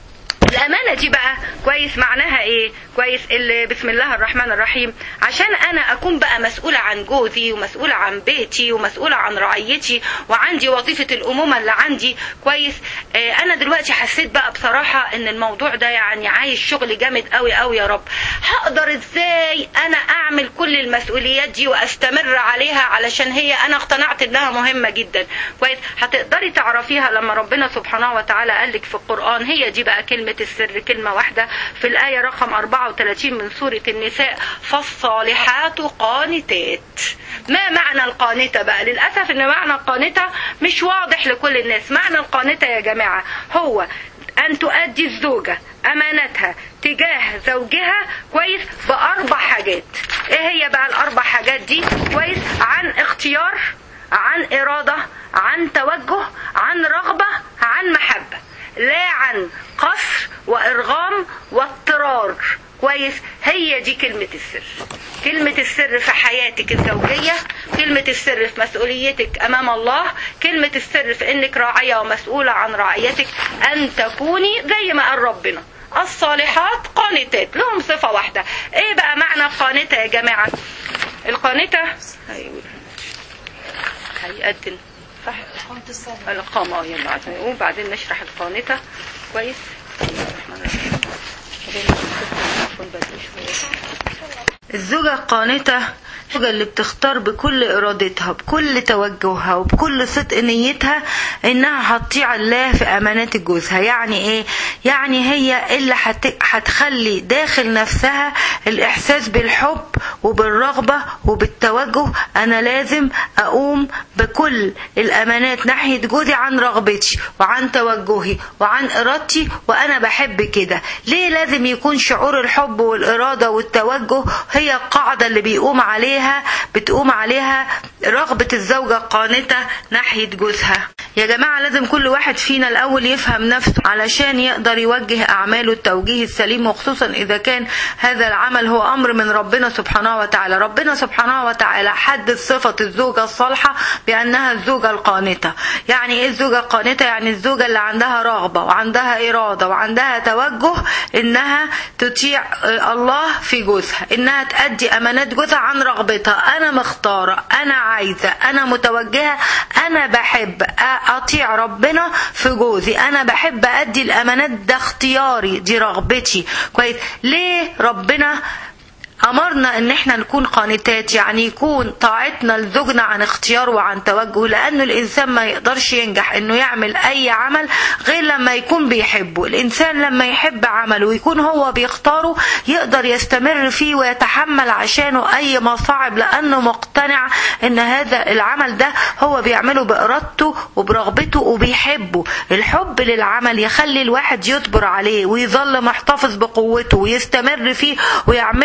الأمانة دي بقى كويس معناها إيه؟ كويس اللي بسم الله الرحمن الرحيم عشان أنا أكون بقى مسؤولة عن جوزي ومسؤولة عن بيتي ومسؤولة عن رعيتي وعندي وظيفة الأمومة اللي عندي كويس آه أنا دلوقتي حسيت بقى بصراحة إن الموضوع ده يعني عايز شغل جامد قوي قوي يا رب هقدر إزاي أنا أعمل كل المسؤوليات دي وأستمر عليها علشان هي أنا اقتنعت إنها مهمة جدا كويس هتقدري تعرفيها لما ربنا سبحانه وتعالى قال لك في القرآن هي دي بقى كلمة السر كلمة واحدة في الآية رقم 34 من سورة النساء فالصالحات قانتات ما معنى القانتة بقى للأسف إن معنى القانتة مش واضح لكل الناس معنى القانتة يا جماعة هو أن تؤدي الزوجة أمانتها تجاه زوجها كويس بأربع حاجات إيه هي بقى الأربع حاجات دي كويس عن اختيار عن إرادة عن توجه عن رغبة عن محبة لا عن قصر وإرغام واضطرار كويس هي دي كلمة السر كلمة السر في حياتك الزوجية كلمة السر في مسؤوليتك أمام الله كلمة السر في إنك راعية ومسؤولة عن رعيتك أن تكوني زي ما قال ربنا الصالحات قانتات لهم صفة واحدة ايه بقى معنى القانتة يا جماعة القانتة هيقول هيقدم صح القامة اه يلا عشان نقوم بعدين نشرح القانتة كويس الزوجة القانتة الزوجة اللي بتختار بكل إرادتها بكل توجهها وبكل صدق نيتها إنها هتطيع الله في أمانات جوزها يعني إيه؟ يعني هي اللي هت- هتخلي داخل نفسها الإحساس بالحب وبالرغبة وبالتوجه أنا لازم أقوم بكل الأمانات ناحية جوزي عن رغبتي وعن توجهي وعن إرادتي وأنا بحب كده ليه لازم يكون شعور الحب والإرادة والتوجه هي القاعدة اللي بيقوم عليها بتقوم عليها رغبة الزوجة القانتة ناحية جوزها يا جماعة لازم كل واحد فينا الأول يفهم نفسه علشان يقدر يوجه أعماله التوجيه السليم وخصوصا إذا كان هذا العمل هو أمر من ربنا سبحانه وتعالى ربنا سبحانه وتعالى حدد صفة الزوجة الصالحة بأنها الزوجة القانتة يعني إيه الزوجة القانتة يعني الزوجة اللي عندها رغبة وعندها إرادة وعندها توجه إنها تطيع آه، الله في جوزها إنها تأدي أمانات جوزها عن رغبتها أنا مختارة أنا عايزة أنا متوجهة أنا بحب أ- أطيع ربنا في جوزي أنا بحب أدي الأمانات ده اختياري دي رغبتي كويس ليه ربنا أمرنا إن إحنا نكون قانتات يعني يكون طاعتنا لزوجنا عن اختيار وعن توجه لأنه الإنسان ما يقدرش ينجح إنه يعمل أي عمل غير لما يكون بيحبه الإنسان لما يحب عمله ويكون هو بيختاره يقدر يستمر فيه ويتحمل عشانه أي مصاعب لأنه مقتنع إن هذا العمل ده هو بيعمله بإرادته وبرغبته وبيحبه الحب للعمل يخلي الواحد يصبر عليه ويظل محتفظ بقوته ويستمر فيه ويعمله على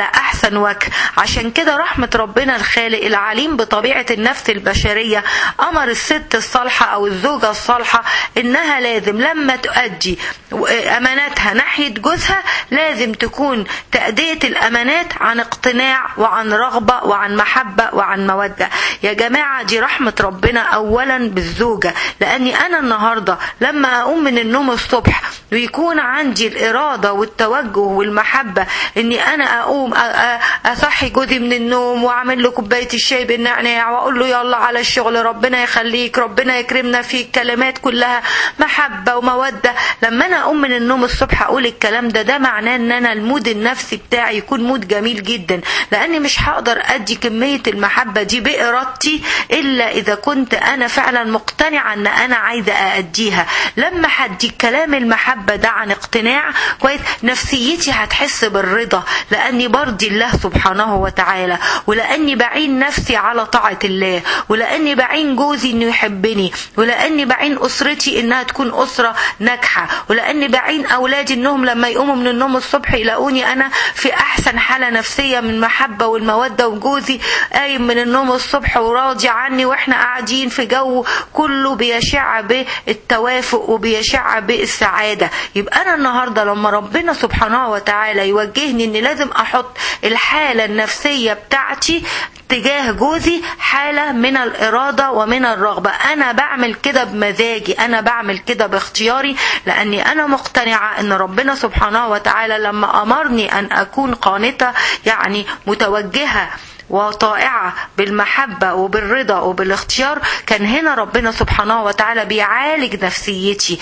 احسن وجه عشان كده رحمة ربنا الخالق العليم بطبيعة النفس البشرية امر الست الصالحة او الزوجة الصالحة انها لازم لما تؤدي اماناتها ناحية جوزها لازم تكون تأدية الامانات عن اقتناع وعن رغبة وعن محبة وعن مودة يا جماعة دي رحمة ربنا اولا بالزوجة لاني انا النهاردة لما اقوم من النوم الصبح ويكون عندي الارادة والتوجه والمحبة اني انا اقوم اصحي جوزي من النوم واعمل له كوباية الشاي بالنعناع واقول له يلا على الشغل ربنا يخليك ربنا يكرمنا فيك كلمات كلها محبة ومودة لما انا اقوم من النوم الصبح اقول الكلام ده ده معناه ان انا المود النفسي بتاعي يكون مود جميل جدا لاني مش هقدر ادي كمية المحبة دي بارادتي الا اذا كنت انا فعلا مقتنعة ان انا عايزة ااديها لما هدي كلام المحبة ده عن اقتناع كويس نفسيتي هتحس بالرضا لاني برضي الله سبحانه وتعالى ولاني بعين نفسي على طاعة الله ولاني بعين جوزي انه يحبني ولاني بعين اسرتي انها تكون اسرة ناجحة ولاني بعين اولادي انهم لما يقوموا من النوم الصبح يلاقوني انا في احسن حالة نفسية من المحبة والمودة وجوزي قايم من النوم الصبح وراضي عني واحنا قاعدين في جو كله بيشع بالتوافق وبيشع بالسعادة يبقى انا النهاردة لما ربنا سبحانه وتعالى يوجهني ان لازم احط الحالة النفسية بتاعتي تجاه جوزي حالة من الإرادة ومن الرغبة أنا بعمل كده بمزاجي أنا بعمل كده باختياري لأني أنا مقتنعة أن ربنا سبحانه وتعالى لما أمرني أن أكون قانتة يعني متوجهة وطائعة بالمحبة وبالرضا وبالاختيار كان هنا ربنا سبحانه وتعالى بيعالج نفسيتي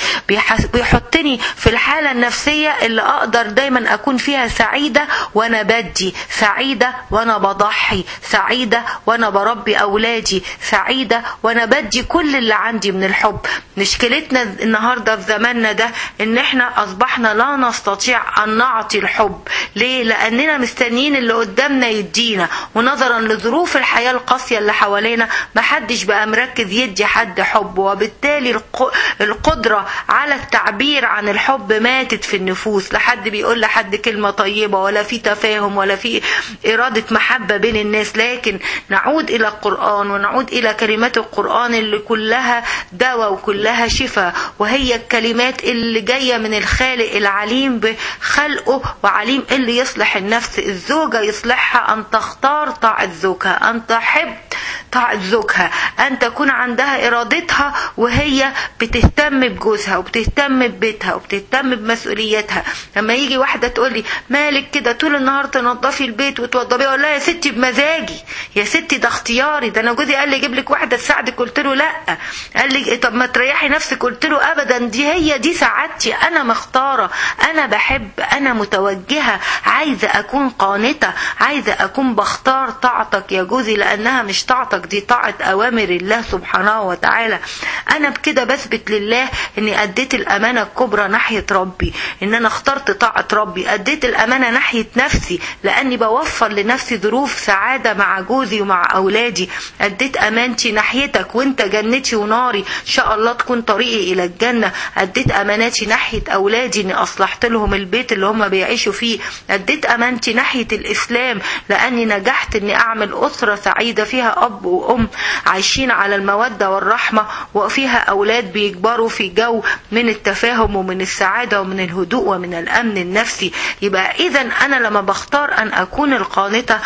بيحطني في الحالة النفسية اللي أقدر دايما أكون فيها سعيدة وأنا بدي سعيدة وأنا بضحي سعيدة وأنا بربي أولادي سعيدة وأنا بدي كل اللي عندي من الحب مشكلتنا النهاردة في زماننا ده إن إحنا أصبحنا لا نستطيع أن نعطي الحب ليه؟ لأننا مستنيين اللي قدامنا يدينا ونظرا لظروف الحياة القاسية اللي حوالينا محدش بقى مركز يدي حد حب وبالتالي القدرة على التعبير عن الحب ماتت في النفوس لحد بيقول لحد كلمة طيبة ولا في تفاهم ولا في إرادة محبة بين الناس لكن نعود إلى القرآن ونعود إلى كلمات القرآن اللي كلها دواء وكلها شفاء وهي الكلمات اللي جاية من الخالق العليم بخلقه وعليم اللي يصلح النفس الزوجة يصلحها أن تختار طاعة زوجها أن تحب طاعة زوجها أن تكون عندها إرادتها وهي بتهتم بجوزها وبتهتم ببيتها وبتهتم بمسؤوليتها لما يجي واحدة تقول لي مالك كده طول النهار تنظفي البيت وتوضبيه أقول لها يا ستي بمزاجي يا ستي ده اختياري ده أنا جوزي قال لي أجيب لك واحدة تساعدك قلت له لا قال لي طب ما تريحي نفسك قلت له أبدا دي هي دي سعادتي أنا مختارة أنا بحب أنا متوجهة عايزة أكون قانتة عايزة أكون بختار طاعتك يا جوزي لأنها مش طاعتك دي طاعة أوامر الله سبحانه وتعالى أنا بكده بثبت لله إني أديت الأمانة الكبرى ناحية ربي إن أنا اخترت طاعة ربي أديت الأمانة ناحية نفسي لأني بوفر لنفسي ظروف سعادة مع جوزي ومع أولادي أديت أمانتي ناحيتك وأنت جنتي وناري إن شاء الله تكون طريقي إلى الجنة أديت أماناتي ناحية أولادي إني أصلحت لهم البيت اللي هم بيعيشوا فيه أديت أمانتي ناحية الإسلام لأني نجحت إني أعمل أسرة سعيدة فيها أب وأم عايشين على المودة والرحمة وفيها أولاد بيكبروا في جو من التفاهم ومن السعادة ومن الهدوء ومن الأمن النفسي يبقى إذا أنا لما بختار أن أكون القانتة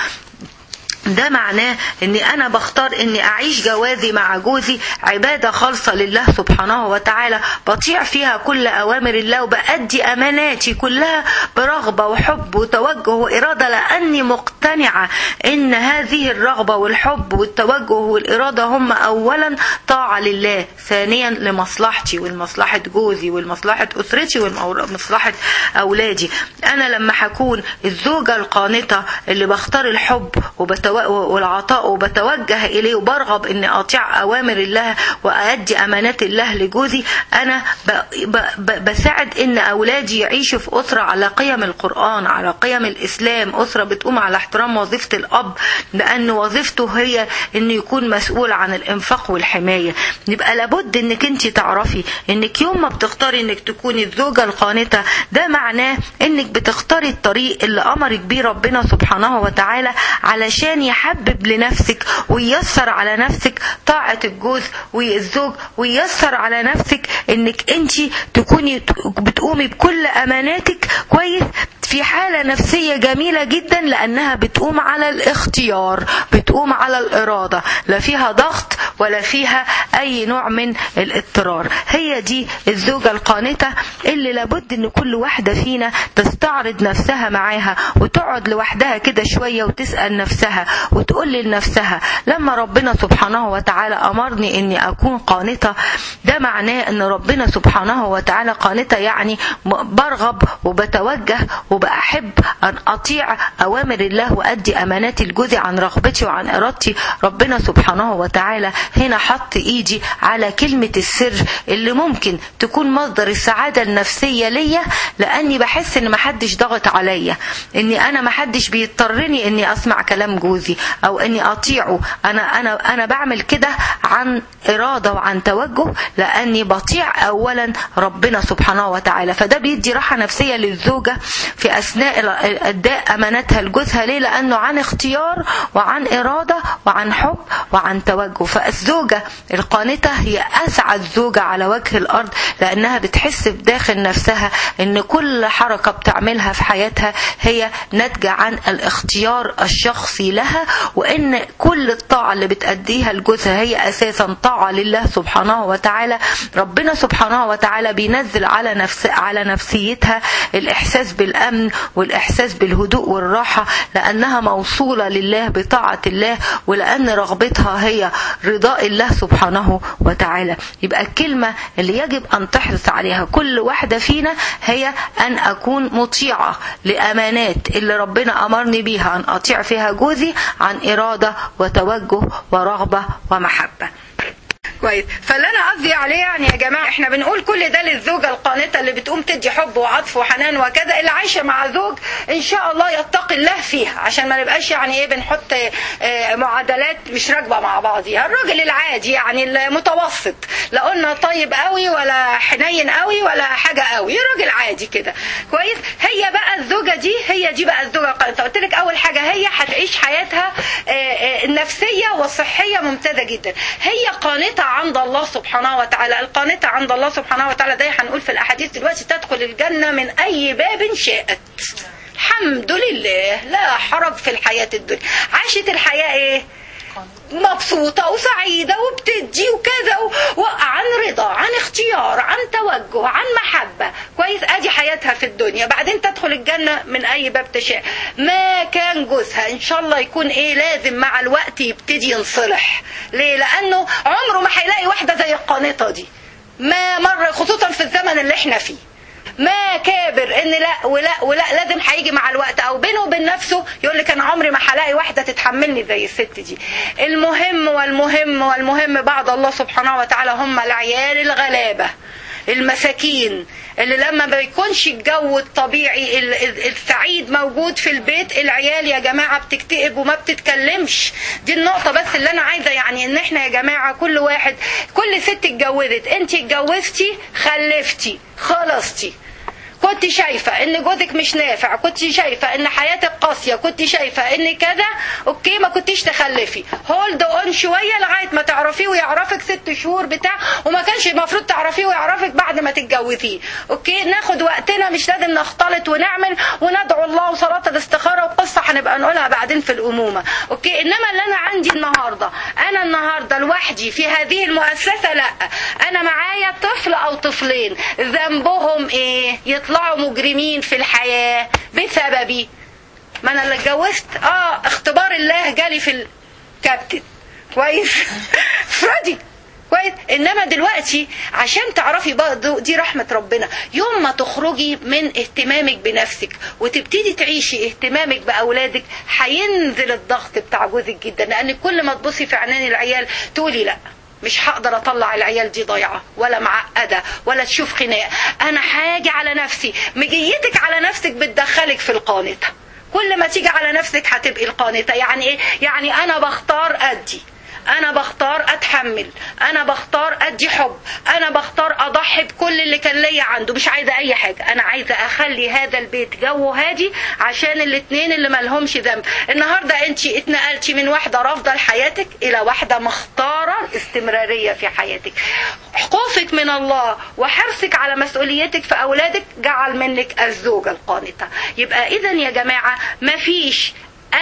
ده معناه اني انا بختار اني اعيش جوازي مع جوزي عباده خالصه لله سبحانه وتعالى بطيع فيها كل اوامر الله وبادي اماناتي كلها برغبه وحب وتوجه واراده لاني مقتنعه ان هذه الرغبه والحب والتوجه والاراده هم اولا طاعه لله ثانيا لمصلحتي ولمصلحه جوزي ولمصلحه اسرتي ولمصلحه اولادي انا لما هكون الزوجه القانته اللي بختار الحب وبتوجه والعطاء وبتوجه اليه وبرغب اني اطيع اوامر الله وادي امانات الله لجوزي انا بساعد ان اولادي يعيشوا في اسره على قيم القران على قيم الاسلام اسره بتقوم على احترام وظيفه الاب لان وظيفته هي انه يكون مسؤول عن الانفاق والحمايه يبقى لابد انك انت تعرفي انك يوم ما بتختاري انك تكوني الزوجه القانته ده معناه انك بتختاري الطريق اللي امرك بيه ربنا سبحانه وتعالى علشان يحبب لنفسك وييسر على نفسك طاعه الجوز والزوج وييسر على نفسك انك انت تكوني بتقومي بكل اماناتك كويس في حالة نفسية جميلة جدا لأنها بتقوم على الاختيار بتقوم على الإرادة لا فيها ضغط ولا فيها أي نوع من الاضطرار هي دي الزوجة القانتة اللي لابد أن كل واحدة فينا تستعرض نفسها معاها وتقعد لوحدها كده شوية وتسأل نفسها وتقول لنفسها لما ربنا سبحانه وتعالى أمرني أني أكون قانتة ده معناه أن ربنا سبحانه وتعالى قانتة يعني برغب وبتوجه وبأحب أن أطيع أوامر الله وأدي أماناتي لجوزي عن رغبتي وعن إرادتي ربنا سبحانه وتعالى هنا حط إيدي على كلمة السر اللي ممكن تكون مصدر السعادة النفسية ليا لأني بحس إن محدش ضغط عليا إني أنا محدش بيضطرني إني أسمع كلام جوزي أو إني أطيعه أنا أنا أنا بعمل كده عن إرادة وعن توجه لأني بطيع أولا ربنا سبحانه وتعالى فده بيدي راحة نفسية للزوجة في أثناء أداء أمانتها لجوزها ليه لأنه عن اختيار وعن إرادة وعن حب وعن توجه فالزوجة القانتة هي أسعد زوجة على وجه الأرض لأنها بتحس بداخل نفسها أن كل حركة بتعملها في حياتها هي ناتجة عن الاختيار الشخصي لها وأن كل الطاعة اللي بتأديها لجوزها هي أساسا طاعة لله سبحانه وتعالى ربنا سبحانه وتعالى بينزل على نفس على نفسيتها الإحساس بالأمن والإحساس بالهدوء والراحة لأنها موصولة لله بطاعة الله ولأن رغبتها هي رضاء الله سبحانه وتعالى يبقى الكلمة اللي يجب أن تحرص عليها كل واحدة فينا هي أن أكون مطيعة لأمانات اللي ربنا أمرني بيها أن أطيع فيها جوزي عن إرادة وتوجه ورغبة ومحبة كويس فاللي انا قصدي عليه يعني يا جماعه احنا بنقول كل ده للزوجه القانته اللي بتقوم تدي حب وعطف وحنان وكذا اللي عايشه مع زوج ان شاء الله يتقي الله فيها عشان ما نبقاش يعني ايه بنحط معادلات مش راكبه مع بعضيها الراجل العادي يعني المتوسط لا قلنا طيب قوي ولا حنين قوي ولا حاجه قوي راجل عادي كده كويس هي بقى الزوجه دي هي دي بقى الزوجه القانته قلت لك اول حاجه هي هتعيش حياتها النفسيه والصحيه ممتازه جدا هي قانته عند الله سبحانه وتعالى القانتة عند الله سبحانه وتعالى ده هنقول في الأحاديث دلوقتي تدخل الجنة من أي باب شاءت الحمد لله لا حرج في الحياة الدنيا عاشت الحياة ايه مبسوطة وسعيدة وبتدي وكذا وعن رضا عن اختيار عن توجه عن محبة كويس ادي حياتها في الدنيا بعدين تدخل الجنة من اي باب تشاء ما كان جوزها ان شاء الله يكون ايه لازم مع الوقت يبتدي ينصلح ليه لانه عمره ما هيلاقي واحدة زي القانطة دي ما مر خصوصا في الزمن اللي احنا فيه ما كابر ان لا ولا ولا لازم هيجي مع الوقت او بينه وبين نفسه يقول لك انا عمري ما هلاقي واحده تتحملني زي الست دي المهم والمهم والمهم بعد الله سبحانه وتعالى هم العيال الغلابه المساكين اللي لما ما بيكونش الجو الطبيعي السعيد موجود في البيت العيال يا جماعة بتكتئب وما بتتكلمش دي النقطة بس اللي انا عايزة يعني ان احنا يا جماعة كل واحد كل ست اتجوزت انت اتجوزتي خلفتي خلصتي كنت شايفة ان جوزك مش نافع كنت شايفة ان حياتك قاسية كنت شايفة ان كذا اوكي ما كنتيش تخلفي هولد اون شوية لغاية ما تعرفيه ويعرفك ست شهور بتاع وما كانش المفروض تعرفيه ويعرفك بعد ما تتجوزيه اوكي ناخد وقتنا مش لازم نختلط ونعمل وندعو الله وصلاة الاستخارة وقصة هنبقى نقولها بعدين في الامومة اوكي انما اللي انا عندي النهاردة انا النهاردة لوحدي في هذه المؤسسة لا انا معايا طفل او طفلين ذنبهم ايه يطلع يطلعوا مجرمين في الحياة بسببي ما انا اللي اتجوزت اه اختبار الله جالي في الكابتن كويس فريدي كويس انما دلوقتي عشان تعرفي برضه دي رحمه ربنا يوم ما تخرجي من اهتمامك بنفسك وتبتدي تعيشي اهتمامك باولادك هينزل الضغط بتاع جوزك جدا لان كل ما تبصي في عينين العيال تقولي لا مش هقدر اطلع العيال دي ضايعه ولا معقده ولا تشوف خناق انا حاجه على نفسي مجيتك على نفسك بتدخلك في القانطه كل ما تيجي على نفسك هتبقي القانطه يعني ايه يعني انا بختار ادي انا بختار اتحمل انا بختار ادي حب انا بختار اضحي بكل اللي كان ليا عنده مش عايزه اي حاجه انا عايزه اخلي هذا البيت جو هادي عشان الاثنين اللي مالهمش ذنب النهارده انت اتنقلتي من واحده رافضه لحياتك الى واحده مختاره الاستمراريه في حياتك خوفك من الله وحرصك على مسؤوليتك في اولادك جعل منك الزوجه القانطه يبقى اذا يا جماعه مفيش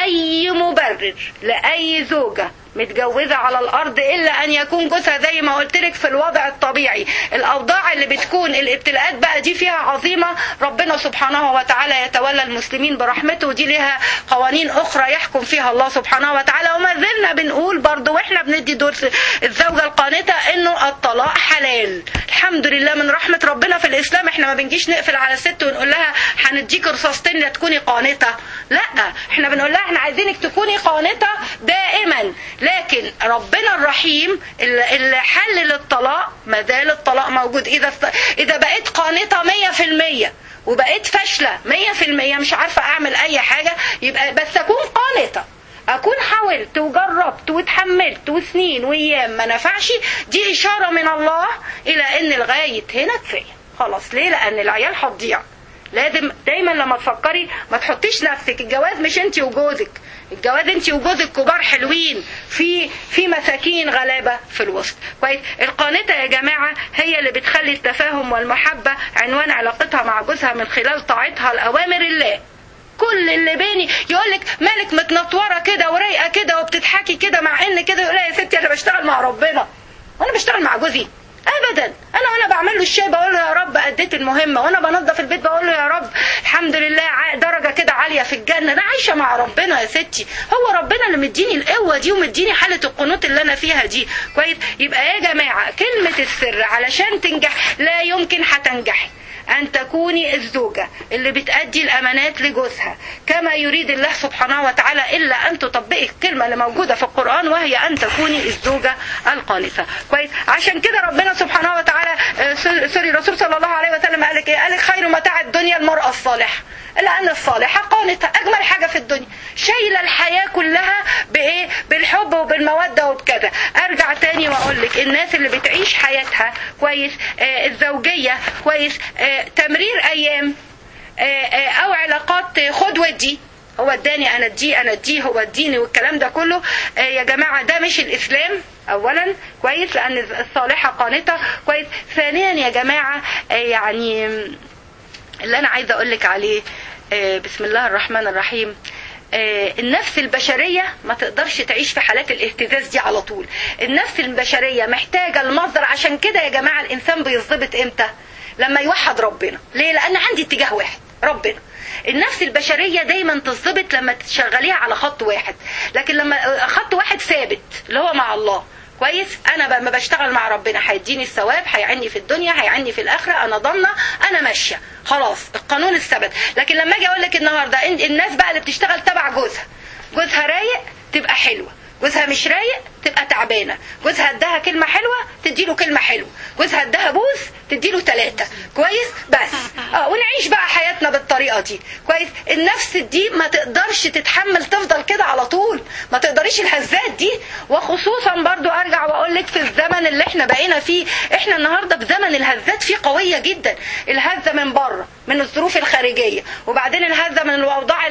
اي مبرر لاي زوجه متجوزة على الأرض إلا أن يكون جوزها زي ما قلت لك في الوضع الطبيعي الأوضاع اللي بتكون الابتلاءات بقى دي فيها عظيمة ربنا سبحانه وتعالى يتولى المسلمين برحمته ودي لها قوانين أخرى يحكم فيها الله سبحانه وتعالى وما زلنا بنقول برضو وإحنا بندي دور الزوجة القانتة إنه الطلاق حلال الحمد لله من رحمة ربنا في الإسلام إحنا ما بنجيش نقفل على الست ونقول لها هنديك رصاصتين لا تكوني قانتة لا إحنا بنقول لها إحنا عايزينك تكوني قانتة دائما لكن ربنا الرحيم اللي حلل الطلاق ما زال الطلاق موجود اذا اذا بقيت قانطه 100% وبقيت فاشله 100% مش عارفه اعمل اي حاجه يبقى بس اكون قانطه اكون حاولت وجربت واتحملت وسنين وايام ما نفعش دي اشاره من الله الى ان لغايه هنا كفايه خلاص ليه لان العيال هتضيع لازم دايما لما تفكري ما تحطيش نفسك الجواز مش انت وجوزك الجواز انت وجوزك كبار حلوين في في مساكين غلابه في الوسط كويس القانته يا جماعه هي اللي بتخلي التفاهم والمحبه عنوان علاقتها مع جوزها من خلال طاعتها لاوامر الله كل اللي بيني يقول لك مالك متنطوره كده ورايقه كده وبتضحكي كده مع ان كده يقول يا ستي انا بشتغل مع ربنا وانا بشتغل مع جوزي ابدا انا وانا بعمل له الشاي بقول له يا رب اديت المهمه وانا بنظف البيت بقول له يا رب الحمد لله درجه كده عاليه في الجنه انا عايشه مع ربنا يا ستي هو ربنا اللي مديني القوه دي ومديني حاله القنوط اللي انا فيها دي كويس يبقى يا جماعه كلمه السر علشان تنجح لا يمكن هتنجحي أن تكوني الزوجة اللي بتأدي الأمانات لجوزها كما يريد الله سبحانه وتعالى إلا أن تطبقي الكلمة اللي موجودة في القرآن وهي أن تكوني الزوجة القانتة كويس عشان كده ربنا سبحانه وتعالى سوري الرسول صلى الله عليه وسلم قال لك إيه قال لك خير متاع الدنيا المرأة الصالحة لأن الصالحة قانتة أجمل حاجة في الدنيا شايلة الحياة كلها بإيه بالحب وبالمودة وبكذا أرجع تاني وأقول لك الناس اللي بتعيش حياتها كويس آه الزوجية كويس آه تمرير أيام آه آه أو علاقات خد ودي هو اداني انا اديه انا اديه هو اديني والكلام ده كله آه يا جماعه ده مش الاسلام اولا كويس لان الصالحه قانته كويس ثانيا يا جماعه آه يعني اللي انا عايزه اقول لك عليه آه بسم الله الرحمن الرحيم آه النفس البشرية ما تقدرش تعيش في حالات الاهتزاز دي على طول النفس البشرية محتاجة المصدر عشان كده يا جماعة الإنسان بيظبط إمتى لما يوحد ربنا ليه لأن عندي اتجاه واحد ربنا النفس البشرية دايما تظبط لما تشغليها على خط واحد لكن لما خط واحد ثابت اللي هو مع الله كويس انا لما بشتغل مع ربنا هيديني الثواب هيعني في الدنيا هيعني في الاخره انا ضامنه انا ماشيه خلاص القانون الثبت لكن لما اجي اقول لك النهارده الناس بقى اللي بتشتغل تبع جوزها جوزها رايق تبقى حلوه جوزها مش رايق تبقى تعبانه جوزها اداها كلمه حلوه تديله كلمه حلوه جوزها اداها بوس تديله ثلاثه كويس بس اه ونعيش بقى حياتنا بالطريقه دي كويس النفس دي ما تقدرش تتحمل تفضل كده على طول ما تقدريش الهزات دي وخصوصا برضو ارجع واقول لك في الزمن اللي احنا بقينا فيه احنا النهارده في زمن الهزات فيه قويه جدا الهزه من بره من الظروف الخارجيه وبعدين الهزه من الاوضاع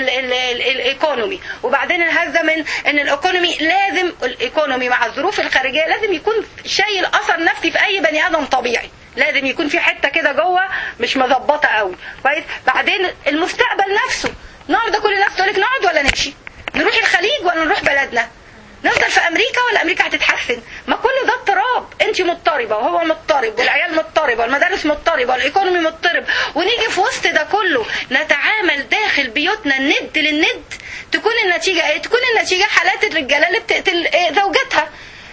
الايكونومي وبعدين الهزه من ان الايكونومي لازم الايكونومي مع الظروف الخارجيه لازم يكون شايل اثر نفسي في اي بني ادم طبيعي لازم يكون في حته كده جوه مش مظبطه قوي كويس بعدين المستقبل نفسه النهارده كل الناس تقول لك نقعد ولا نمشي نروح الخليج ولا نروح بلدنا نفضل في امريكا ولا امريكا هتتحسن ما كل ده اضطراب انت مضطربه وهو مضطرب والعيال مضطربه والمدارس مضطربه والايكونومي مضطرب ونيجي في وسط ده كله نتعامل داخل بيوتنا الند للند تكون النتيجه ايه تكون النتيجه حالات الرجاله اللي بتقتل زوجتها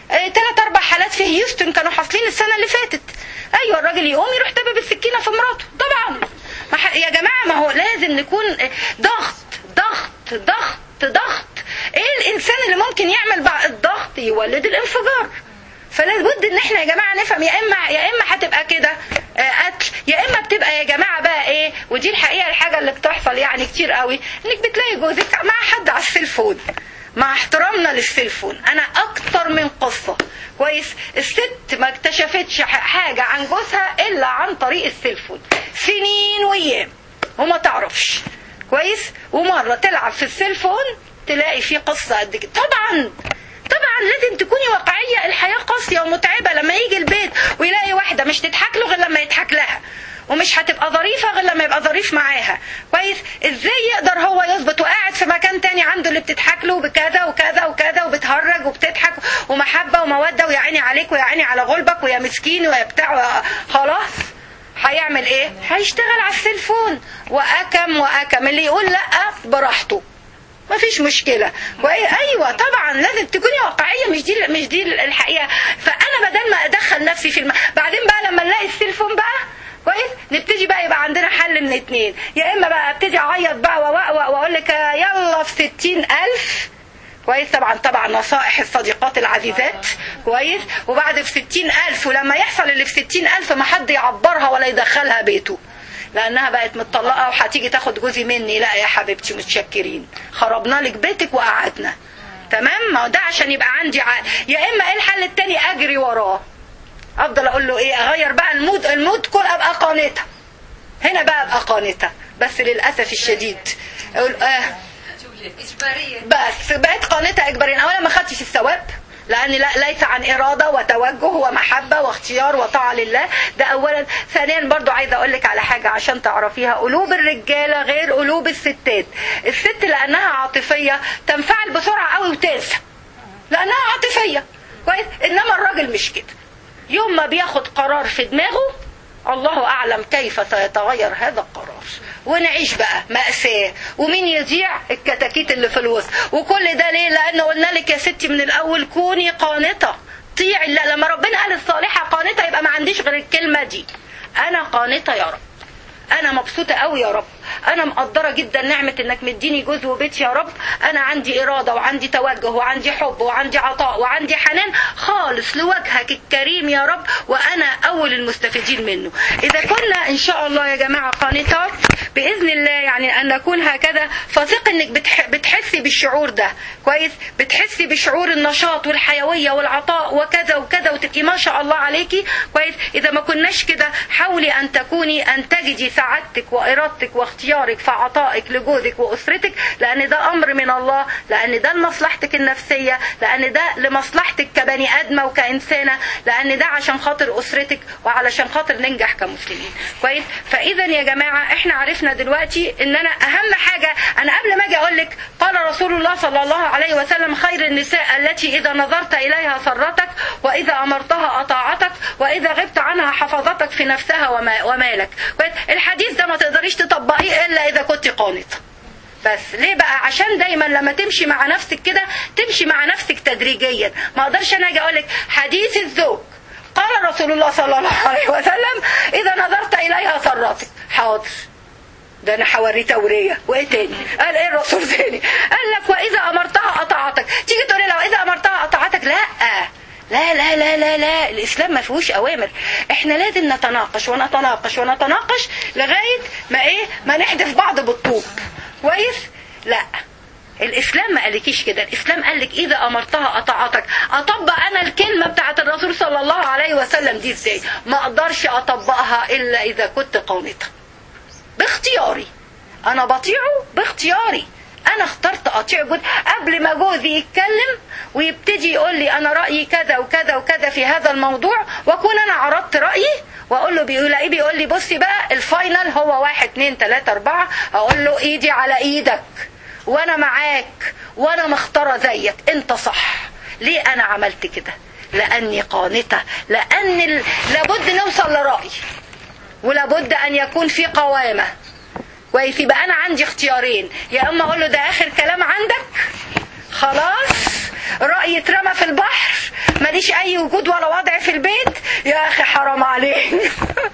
ثلاث اربع حالات في هيوستن كانوا حاصلين السنه اللي فاتت ايوه الراجل يقوم يروح دبب السكينه في مراته طبعا ما ح... يا جماعه ما هو لازم نكون ضغط ضغط ضغط ضغط ايه الانسان اللي ممكن يعمل بعد الضغط يولد الانفجار فلا بد ان احنا يا جماعه نفهم يا اما يا اما هتبقى كده قتل يا اما بتبقى يا جماعه بقى ايه ودي الحقيقه الحاجه اللي بتحصل يعني كتير قوي انك بتلاقي جوزك مع حد على السيلفون مع احترامنا للسيلفون انا اكتر من قصه كويس الست ما اكتشفتش حاجه عن جوزها الا عن طريق السيلفون سنين وايام وما تعرفش كويس ومره تلعب في السيلفون تلاقي فيه قصه قد كده طبعا طبعا لازم تكوني واقعية الحياة قاسية ومتعبة لما يجي البيت ويلاقي واحدة مش تضحك له غير لما يضحك لها ومش هتبقى ظريفة غير لما يبقى ظريف معاها كويس ازاي يقدر هو يظبط وقاعد في مكان تاني عنده اللي بتضحك له بكذا وكذا وكذا وبتهرج وبتضحك ومحبة ومودة ويا عيني عليك ويا عيني على غلبك ويا مسكين ويا بتاع خلاص هيعمل ايه هيشتغل على السيلفون واكم واكم اللي يقول لا براحته ما فيش مشكلة ايوه طبعا لازم تكوني واقعية مش دي مش دي الحقيقة فانا بدل ما ادخل نفسي في الم... بعدين بقى لما نلاقي السيلفون بقى كويس نبتدي بقى يبقى عندنا حل من اتنين يا اما بقى ابتدي اعيط بقى وأوأوأ واقول لك يلا في ستين الف كويس طبعا طبعا نصائح الصديقات العزيزات كويس وبعد في ستين ألف ولما يحصل اللي في ستين ألف ما حد يعبرها ولا يدخلها بيته لانها بقت متطلقه وهتيجي تاخد جوزي مني لا يا حبيبتي متشكرين خربنا لك بيتك وقعدنا تمام ما ده عشان يبقى عندي عقل يا اما ايه الحل التاني اجري وراه افضل اقول له ايه اغير بقى المود المود كل ابقى قانته هنا بقى ابقى قانته بس للاسف الشديد اقول اه بس بقيت قانته اجباريا اولا ما خدتش الثواب لأن لا ليس عن إرادة وتوجه ومحبة واختيار وطاعة لله ده أولا ثانيا برضو عايزة أقول لك على حاجة عشان تعرفيها قلوب الرجالة غير قلوب الستات الست لأنها عاطفية تنفعل بسرعة قوي وتنسى لأنها عاطفية كويس إنما الراجل مش كده يوم ما بياخد قرار في دماغه الله أعلم كيف سيتغير هذا القرار ونعيش بقى مأساة ومين يذيع الكتاكيت اللي في الوسط وكل ده ليه لأنه قلنا لك يا ستي من الأول كوني قانطة طيعي لا لما ربنا قال الصالحة قانطة يبقى ما عنديش غير الكلمة دي أنا قانطة يا رب انا مبسوطه قوي يا رب انا مقدره جدا نعمه انك مديني جوز وبيت يا رب انا عندي اراده وعندي توجه وعندي حب وعندي عطاء وعندي حنان خالص لوجهك الكريم يا رب وانا اول المستفيدين منه اذا كنا ان شاء الله يا جماعه قانتات باذن الله يعني ان نكون هكذا فثق انك بتح بتحسي بالشعور ده كويس بتحسي بشعور النشاط والحيويه والعطاء وكذا وكذا وتبقي ما شاء الله عليكي كويس اذا ما كناش كده حاولي ان تكوني ان تجدي سعادتك وإرادتك واختيارك في عطائك لجوزك وأسرتك لأن ده أمر من الله لأن ده لمصلحتك النفسية لأن ده لمصلحتك كبني آدمة وكإنسانة لأن ده عشان خاطر أسرتك وعلشان خاطر ننجح كمسلمين كويس فإذا يا جماعة إحنا عرفنا دلوقتي إن أنا أهم حاجة أنا قبل ما أجي أقول لك قال رسول الله صلى الله عليه وسلم خير النساء التي إذا نظرت إليها سرتك وإذا أمرتها أطاعتك وإذا غبت عنها حفظتك في نفسها وما ومالك الحديث ده ما تقدريش تطبقيه الا اذا كنت قانطه بس ليه بقى عشان دايما لما تمشي مع نفسك كده تمشي مع نفسك تدريجيا ما اقدرش انا اجي اقول لك حديث الزوج قال رسول الله صلى الله عليه وسلم اذا نظرت اليها سرتك حاضر ده انا حوريه توريه وايه تاني قال ايه الرسول تاني قال لك واذا امرتها اطاعتك تيجي تقولي لو اذا امرتها اطاعتك لا لا لا لا لا لا الاسلام ما فيهوش اوامر احنا لازم نتناقش ونتناقش ونتناقش لغايه ما ايه ما نحدف بعض بالطوب كويس لا الاسلام ما قالكيش كده الاسلام قال لك اذا امرتها اطاعتك اطبق انا الكلمه بتاعت الرسول صلى الله عليه وسلم دي ازاي ما اقدرش اطبقها الا اذا كنت قانطه باختياري انا بطيعه باختياري انا اخترت اطيع جوز قبل ما جوزي يتكلم ويبتدي يقول لي انا رايي كذا وكذا وكذا في هذا الموضوع واكون انا عرضت رايي واقول له بيقول ايه بيقول لي بصي بقى الفاينل هو واحد اتنين تلاته اربعه اقول له ايدي على ايدك وانا معاك وانا مختاره زيك انت صح ليه انا عملت كده لاني قانته لان ال... لابد نوصل لراي ولابد ان يكون في قوامه كويس يبقى انا عندي اختيارين يا اما اقول له ده اخر كلام عندك خلاص رأي اترمى في البحر ماليش اي وجود ولا وضع في البيت يا اخي حرام عليك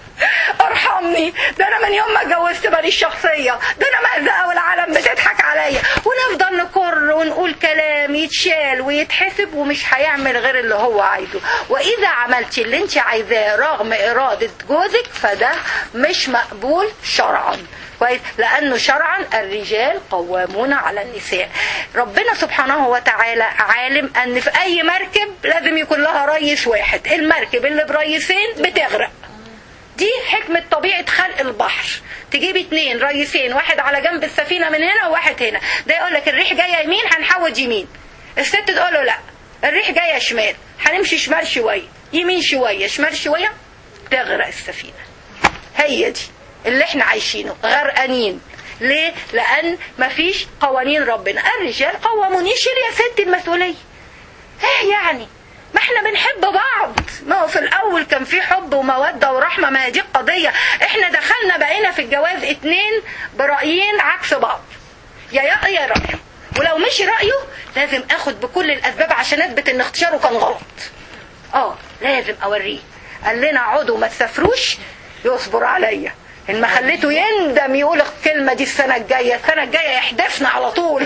ارحمني ده انا من يوم ما اتجوزت ماليش شخصية ده انا مهزقة والعالم بتضحك عليا ونفضل نكر ونقول كلام يتشال ويتحسب ومش هيعمل غير اللي هو عايزه واذا عملتي اللي انت عايزاه رغم ارادة جوزك فده مش مقبول شرعا كويس لانه شرعا الرجال قوامون على النساء ربنا سبحانه وتعالى عالم ان في اي مركب لازم يكون لها ريس واحد المركب اللي بريسين بتغرق دي حكمة طبيعة خلق البحر تجيب اتنين ريسين واحد على جنب السفينة من هنا وواحد هنا ده يقول لك الريح جاية يمين هنحود يمين الست تقول له لا الريح جاية شمال هنمشي شمال شوية يمين شوية شمال شوية تغرق السفينة هي دي اللي احنا عايشينه غرقانين ليه؟ لأن مفيش قوانين ربنا الرجال قوامون يشيل يا ست المسؤولية ايه يعني ما احنا بنحب بعض ما هو في الاول كان في حب ومودة ورحمة ما هي دي القضية احنا دخلنا بقينا في الجواز اتنين برأيين عكس بعض يا يا يا رأيه ولو مش رأيه لازم اخد بكل الاسباب عشان اثبت ان اختياره كان غلط اه لازم اوريه قال لنا اقعدوا ما تسافروش يصبر عليا ان ما خليته يندم يقول الكلمة دي السنة الجاية السنة الجاية يحدفنا على طول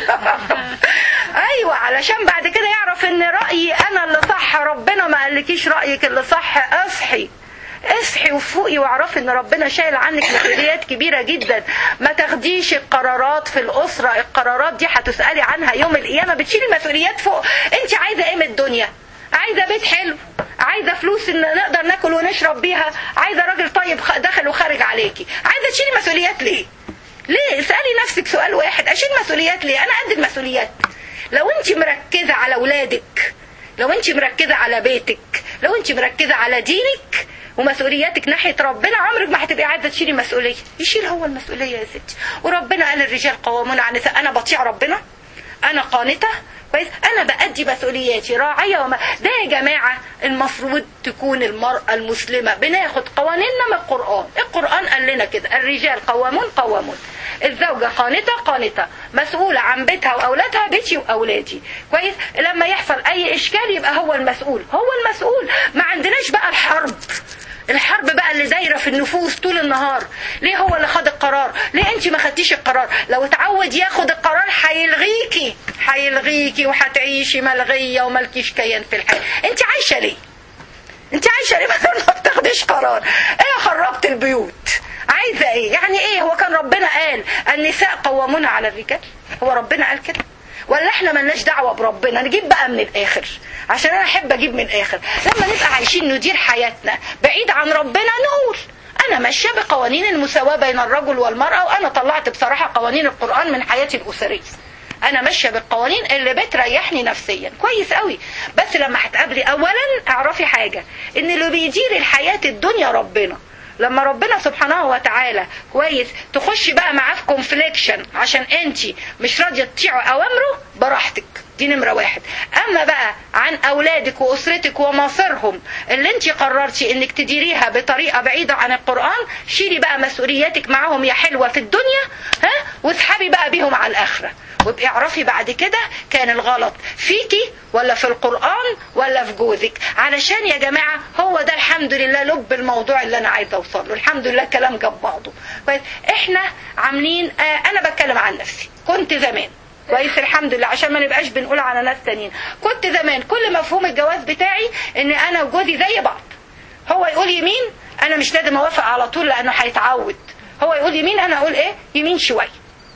ايوه علشان بعد كده يعرف ان رأيي انا اللي صح ربنا ما قالكيش رأيك اللي صح اصحي اصحي وفوقي واعرفي ان ربنا شايل عنك مسؤوليات كبيرة جدا ما تاخديش القرارات في الاسرة القرارات دي هتسألي عنها يوم القيامة بتشيلي مسؤوليات فوق انت عايزة ايه من الدنيا عايزة بيت حلو عايزة فلوس ان نقدر ناكل ونشرب بيها عايزة راجل طيب داخل وخارج عليكي عايزة تشيلي مسؤوليات ليه ليه اسألي نفسك سؤال واحد اشيل مسؤوليات ليه انا قد المسؤوليات لو انت مركزة على اولادك لو انت مركزة على بيتك لو انت مركزة على دينك ومسؤولياتك ناحية ربنا عمرك ما هتبقي عايزة تشيلي مسؤولية يشيل هو المسؤولية يا ستي وربنا قال الرجال قوامون على النساء انا بطيع ربنا انا قانتة كويس انا بأدي مسؤولياتي راعية وما ده يا جماعة المفروض تكون المرأة المسلمة بناخد قوانيننا من القرآن القرآن قال لنا كده الرجال قوامون قوامون الزوجة قانتة قانتة مسؤولة عن بيتها وأولادها بيتي وأولادي كويس لما يحصل أي إشكال يبقى هو المسؤول هو المسؤول ما عندناش بقى الحرب الحرب بقى اللي دايره في النفوس طول النهار ليه هو اللي خد القرار ليه انت ما خدتيش القرار لو اتعود ياخد القرار هيلغيكي هيلغيكي وهتعيشي ملغيه وملكيش كيان في الحياه انت عايشه ليه انت عايشه ليه مثلا ما بتاخديش قرار ايه خربت البيوت عايزه ايه يعني ايه هو كان ربنا قال النساء قوامون على الرجال هو ربنا قال كده ولا احنا ملناش دعوه بربنا نجيب بقى من الاخر عشان انا احب اجيب من الاخر لما نبقى عايشين ندير حياتنا بعيد عن ربنا نقول انا ماشيه بقوانين المساواه بين الرجل والمراه وانا طلعت بصراحه قوانين القران من حياتي الاسريه انا ماشيه بالقوانين اللي بتريحني نفسيا كويس قوي بس لما هتقابلي اولا اعرفي حاجه ان اللي بيدير الحياه الدنيا ربنا لما ربنا سبحانه وتعالى كويس تخشي بقى معاه في كونفليكشن عشان انت مش راضيه تطيعي اوامره براحتك دي نمره واحد اما بقى عن اولادك واسرتك ومصيرهم اللي انت قررتي انك تديريها بطريقه بعيده عن القران شيلي بقى مسؤولياتك معاهم يا حلوه في الدنيا ها واسحبي بقى بيهم على الاخره وابقي اعرفي بعد كده كان الغلط فيكي ولا في القرآن ولا في جوزك علشان يا جماعة هو ده الحمد لله لب الموضوع اللي انا عايزه اوصل له الحمد لله كلام جاب بعضه كويس احنا عاملين آه انا بتكلم عن نفسي كنت زمان كويس الحمد لله عشان ما نبقاش بنقول على ناس تانيين كنت زمان كل مفهوم الجواز بتاعي ان انا وجوزي زي بعض هو يقول يمين انا مش لازم اوافق على طول لانه هيتعود هو يقول يمين انا اقول ايه يمين شويه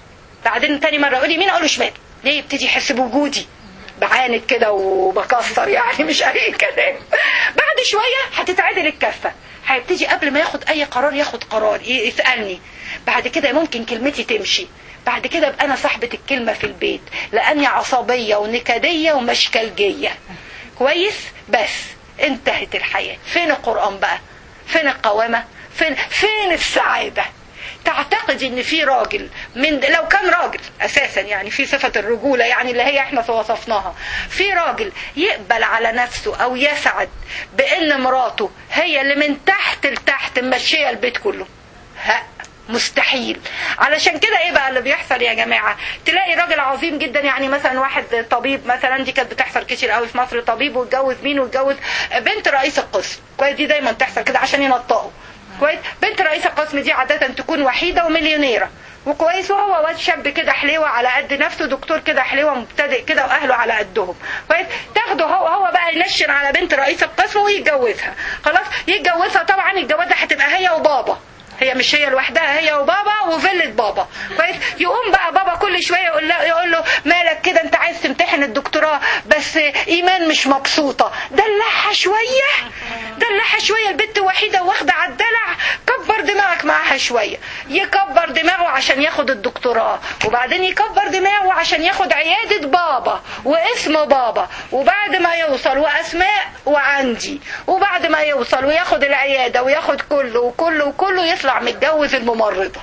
بعدين تاني مرة يقول يمين اقول له شمال ليه يبتدي يحس بوجودي بعاند كده وبكسر يعني مش اي كلام بعد شوية هتتعدل الكفة هيبتدي قبل ما ياخد اي قرار ياخد قرار يسألني بعد كده ممكن كلمتي تمشي بعد كده ابقى انا صاحبة الكلمة في البيت لاني عصبية ونكدية ومشكلجية كويس بس انتهت الحياة فين القرآن بقى فين القوامة فين فين السعادة تعتقد ان في راجل من لو كان راجل اساسا يعني في صفة الرجولة يعني اللي هي احنا وصفناها في راجل يقبل على نفسه او يسعد بان مراته هي اللي من تحت لتحت ماشية البيت كله ها مستحيل علشان كده ايه بقى اللي بيحصل يا جماعه تلاقي راجل عظيم جدا يعني مثلا واحد طبيب مثلا دي كانت بتحصل كتير قوي في مصر طبيب واتجوز مين واتجوز بنت رئيس القسم كويس دي دايما تحصل كده عشان ينطقوا كويس بنت رئيس القسم دي عاده تكون وحيده ومليونيره وكويس وهو واد شاب كده حليوه على قد نفسه دكتور كده حليوه مبتدئ كده واهله على قدهم كويس تاخده هو هو بقى ينشن على بنت رئيس القسم ويتجوزها خلاص يتجوزها طبعا الجوازه هتبقى هي وبابا هي مش هي لوحدها هي وبابا وفيلة بابا كويس يقوم بقى بابا كل شويه يقول له يقول له مالك كده انت عايز تمتحن الدكتوراه بس ايمان مش مبسوطه دلعها شويه دلعها شويه البنت وحيده واخده على الدلع كبر دماغك معاها شويه يكبر دماغه عشان ياخد الدكتوراه وبعدين يكبر دماغه عشان ياخد عياده بابا واسم بابا وبعد ما يوصل واسماء وعندي وبعد ما يوصل وياخد العياده وياخد كله وكله وكله يطلع متجوز الممرضه